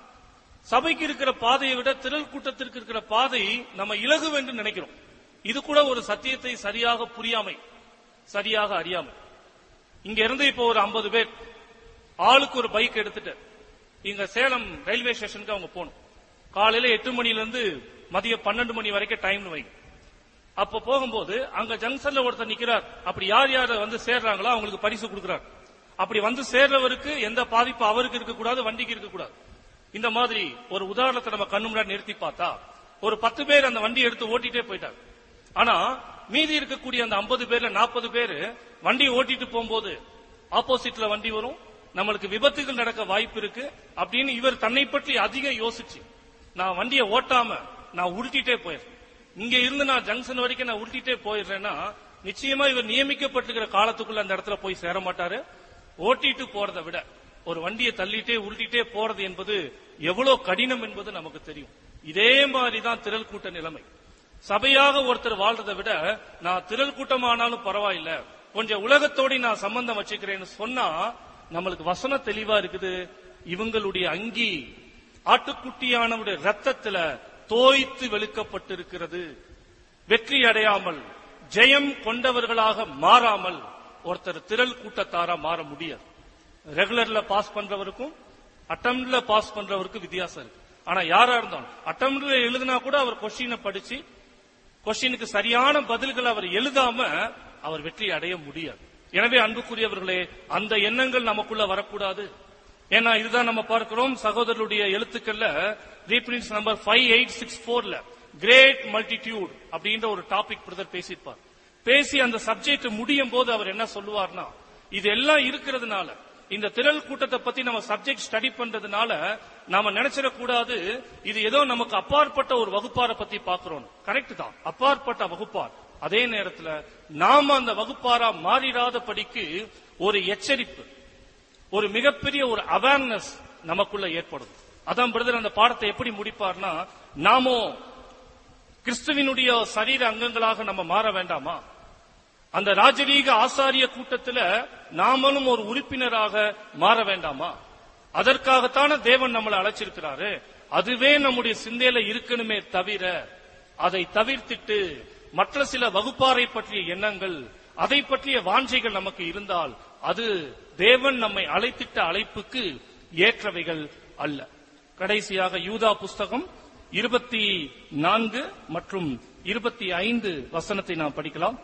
சபைக்கு இருக்கிற பாதையை விட திரள் கூட்டத்திற்கு இருக்கிற பாதை நம்ம இலகுவென்று நினைக்கிறோம் இது கூட ஒரு சத்தியத்தை சரியாக புரியாமை சரியாக அறியாமை இங்க இருந்து இப்போ ஒரு 50 பேர் ஆளுக்கு ஒரு பைக் எடுத்துட்டு இங்க சேலம் ரயில்வே ஸ்டேஷனுக்கு அவங்க போகணும் காலையில எட்டு மணில இருந்து மதியம் பன்னெண்டு மணி வரைக்கும் டைம் வைங்க அப்ப போகும்போது அங்க ஜங்ஷன்ல ஒருத்தர் நிக்கிறார் அப்படி யார் யார் வந்து சேர்றாங்களோ அவங்களுக்கு பரிசு கொடுக்கிறார் அப்படி வந்து சேர்றவருக்கு எந்த பாதிப்பு அவருக்கு இருக்கக்கூடாது வண்டிக்கு இருக்கக்கூடாது இந்த மாதிரி ஒரு உதாரணத்தை நம்ம கண்ணு முன்னாடி நிறுத்தி பார்த்தா ஒரு பத்து பேர் அந்த வண்டி எடுத்து ஓட்டிட்டே போயிட்டாங்க ஆனா மீதி இருக்கக்கூடிய அந்த 50 பேர்ல 40 பேர் வண்டி ஓட்டிட்டு போகும்போது ஆப்போசிட்ல வண்டி வரும் நம்மளுக்கு விபத்துகள் நடக்க வாய்ப்பு இருக்கு அப்படின்னு இவர் தன்னை பற்றி அதிகம் யோசிச்சு நான் வண்டியை ஓட்டாம நான் உருட்டிட்டே போயிடுறேன் இங்க இருந்து நான் ஜங்ஷன் வரைக்கும் நான் உருட்டிட்டே போயிடுறேன்னா நிச்சயமா இவர் நியமிக்கப்பட்டிருக்கிற காலத்துக்குள்ள அந்த இடத்துல போய் சேர மாட்டாரு ஓட்டிட்டு போறதை விட ஒரு வண்டியை தள்ளிட்டே உருட்டிட்டே போறது என்பது எவ்வளவு கடினம் என்பது நமக்கு தெரியும் இதே மாதிரிதான் திரள் கூட்ட நிலைமை சபையாக ஒருத்தர் வாழ்றதை விட நான் திரள் கூட்டமானாலும் பரவாயில்ல கொஞ்சம் உலகத்தோட நான் சம்பந்தம் வச்சுக்கிறேன்னு சொன்னா நம்மளுக்கு வசனம் தெளிவா இருக்குது இவங்களுடைய அங்கி ஆட்டுக்குட்டியானவருடைய ரத்தத்துல தோய்த்து வெளுக்கப்பட்டிருக்கிறது வெற்றி அடையாமல் ஜெயம் கொண்டவர்களாக மாறாமல் ஒருத்தர் திரள் கூட்டத்தாரா மாற முடியாது ரெகுலர்ல பாஸ் பண்றவருக்கும் அட்டம்ல பாஸ் பண்றவருக்கும் வித்தியாசம் இருக்கு ஆனா யாரா இருந்தாலும் அட்டம்ல எழுதினா கூட அவர் கொஸ்டினை படிச்சு கொஸ்டினுக்கு சரியான பதில்கள் அவர் எழுதாம அவர் வெற்றி அடைய முடியாது எனவே அன்புக்குரியவர்களே அந்த எண்ணங்கள் நமக்குள்ள வரக்கூடாது ஏன்னா இதுதான் நம்ம பார்க்கிறோம் சகோதரருடைய எழுத்துக்கள்ல reprint number five eight six போர்ல கிரேட் மல்டிடியூட் அப்படின்ற ஒரு டாபிக் பிரதர் பேசியிருப்பார் பேசி அந்த சப்ஜெக்ட் முடியும் போது அவர் என்ன சொல்லுவார்னா இது எல்லாம் இருக்கிறதுனால இந்த திரள் கூட்டத்தை பத்தி நம்ம சப்ஜெக்ட் ஸ்டடி பண்றதுனால நாம நினைச்சிடக்கூடாது இது ஏதோ நமக்கு அப்பாற்பட்ட ஒரு வகுப்பாரை பத்தி பாக்குறோம் கரெக்ட் தான் அப்பாற்பட்ட வகுப்பார் அதே நேரத்துல நாம அந்த வகுப்பாரா மாறிடாத படிக்கு ஒரு எச்சரிப்பு ஒரு மிகப்பெரிய ஒரு அவேர்னஸ் நமக்குள்ள ஏற்படும் அதான் பிரதர் அந்த பாடத்தை எப்படி முடிப்பார்னா நாமோ கிறிஸ்துவினுடைய சரீர அங்கங்களாக நம்ம மாற வேண்டாமா அந்த ராஜரீக ஆசாரிய கூட்டத்துல நாமளும் ஒரு உறுப்பினராக மாற வேண்டாமா அதற்காகத்தான தேவன் நம்மளை அழைச்சிருக்கிறாரு அதுவே நம்முடைய சிந்தையில இருக்கணுமே தவிர அதை தவிர்த்திட்டு மற்ற சில வகுப்பாரை பற்றிய எண்ணங்கள் அதை பற்றிய வாஞ்சைகள் நமக்கு இருந்தால் அது தேவன் நம்மை அழைத்திட்ட அழைப்புக்கு ஏற்றவைகள் அல்ல கடைசியாக யூதா புஸ்தகம் இருபத்தி நான்கு மற்றும் இருபத்தி ஐந்து வசனத்தை நாம் படிக்கலாம்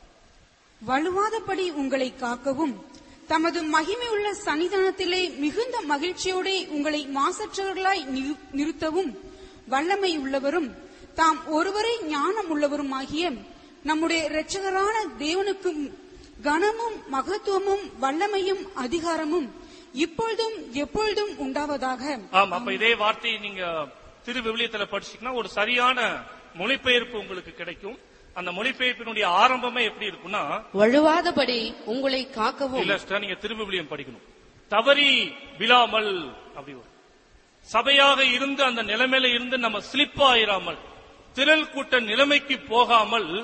வலுவாதபடி உங்களை காக்கவும் தமது மகிமையுள்ள சன்னிதானத்திலே மிகுந்த மகிழ்ச்சியோட உங்களை மாசற்றவர்களாய் நிறு- நிறுத்தவும் வல்லமை உள்ளவரும் தாம் ஒருவரே ஞானம் உள்ளவருமாகிய நம்முடைய இரட்சகரான தேவனுக்கும் கனமும் மகத்துவமும் வல்லமையும் அதிகாரமும் இப்பொழுதும் எப்பொழுதும் உண்டாவதாக ஆமா அப்ப இதே வார்த்தையை நீங்க திரு விவிலியத்துல படிச்சீங்கன்னா ஒரு சரியான மொழிபெயர்ப்பு உங்களுக்கு கிடைக்கும் அந்த மொழிபெயர்ப்பினுடைய ஆரம்பமே எப்படி இருக்கும்னா வழுவாதபடி உங்களை காக்கவும் இல்ல sister, நீங்க திருவிவிலியம் படிக்கணும் தவறி விழாமல் அப்படி வரும். சபையாக இருந்து அந்த நிலைமையில இருந்து நம்ம ஸ்லிப் ஆயிராமல் திரள் கூட்ட நிலைமைக்கு போகாமல்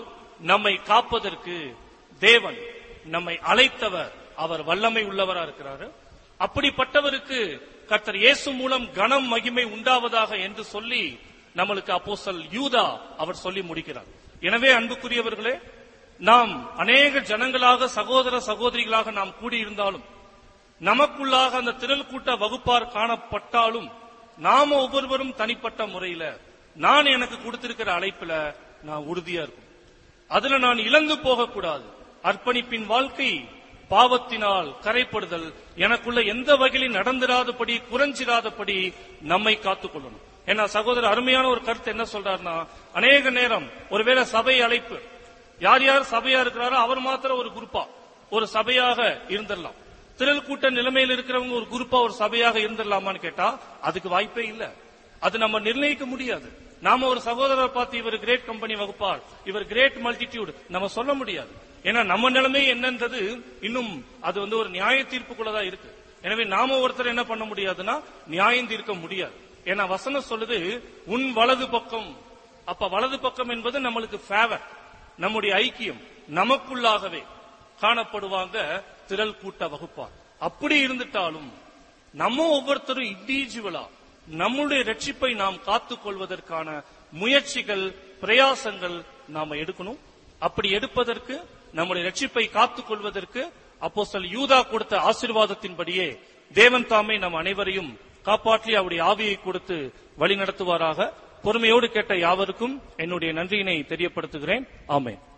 நம்மை காப்பதற்கு தேவன் நம்மை அழைத்தவர் அவர் வல்லமை உள்ளவரா இருக்கிறாரு அப்படிப்பட்டவருக்கு கர்த்தர் இயேசு மூலம் கனம் மகிமை உண்டாவதாக என்று சொல்லி நம்மளுக்கு அப்போஸ்தல் யூதா அவர் சொல்லி முடிக்கிறார் எனவே அன்புக்குரியவர்களே நாம் அநேக ஜனங்களாக சகோதர சகோதரிகளாக நாம் கூடியிருந்தாலும் நமக்குள்ளாக அந்த திரள் கூட்ட வகுப்பார் காணப்பட்டாலும் நாம ஒவ்வொருவரும் தனிப்பட்ட முறையில நான் எனக்கு கொடுத்திருக்கிற அழைப்புல நான் உறுதியா இருக்கும் அதுல நான் இழந்து போகக்கூடாது அர்ப்பணிப்பின் வாழ்க்கை பாவத்தினால் கரைப்படுதல் எனக்குள்ள எந்த வகையிலும் நடந்திராதபடி குறைஞ்சிராதபடி நம்மை காத்துக்கொள்ளணும் ஏன்னா சகோதரர் அருமையான ஒரு கருத்து என்ன சொல்றாருன்னா அநேக நேரம் ஒருவேளை சபை அழைப்பு யார் யார் சபையா இருக்கிறாரோ அவர் மாத்திரம் ஒரு குரூப்பா ஒரு சபையாக இருந்துடலாம் திரள் கூட்ட நிலைமையில் இருக்கிறவங்க ஒரு குரூப்பா ஒரு சபையாக இருந்துடலாமான்னு கேட்டா அதுக்கு வாய்ப்பே இல்ல அது நம்ம நிர்ணயிக்க முடியாது நாம ஒரு சகோதரர் பார்த்து இவர் கிரேட் கம்பெனி வகுப்பார் இவர் கிரேட் மல்டிடியூட் நம்ம சொல்ல முடியாது ஏன்னா நம்ம நிலைமை என்னன்றது இன்னும் அது வந்து ஒரு நியாய தீர்ப்புக்குள்ளதான் இருக்கு எனவே நாம ஒருத்தர் என்ன பண்ண முடியாதுன்னா நியாயம் தீர்க்க முடியாது ஏன்னா வசனம் சொல்லுது உன் வலது பக்கம் அப்ப வலது பக்கம் என்பது நம்மளுக்கு ஃபேவர் நம்முடைய ஐக்கியம் நமக்குள்ளாகவே காணப்படுவாங்க திரள் கூட்ட வகுப்பார் அப்படி இருந்துட்டாலும் நம்ம ஒவ்வொருத்தரும் இண்டிவிஜுவலா நம்முடைய ரட்சிப்பை நாம் காத்துக் கொள்வதற்கான முயற்சிகள் பிரயாசங்கள் நாம எடுக்கணும் அப்படி எடுப்பதற்கு நம்முடைய ரட்சிப்பை காத்துக் கொள்வதற்கு அப்போஸ்தலர் யூதா கொடுத்த ஆசீர்வாதத்தின்படியே தேவன் தாமே நம் அனைவரையும் காப்பாற்றி அவருடைய ஆவியை கொடுத்து வழி நடத்துவாராக பொறுமையோடு கேட்ட யாவருக்கும் என்னுடைய நன்றியினை தெரியப்படுத்துகிறேன் ஆமென்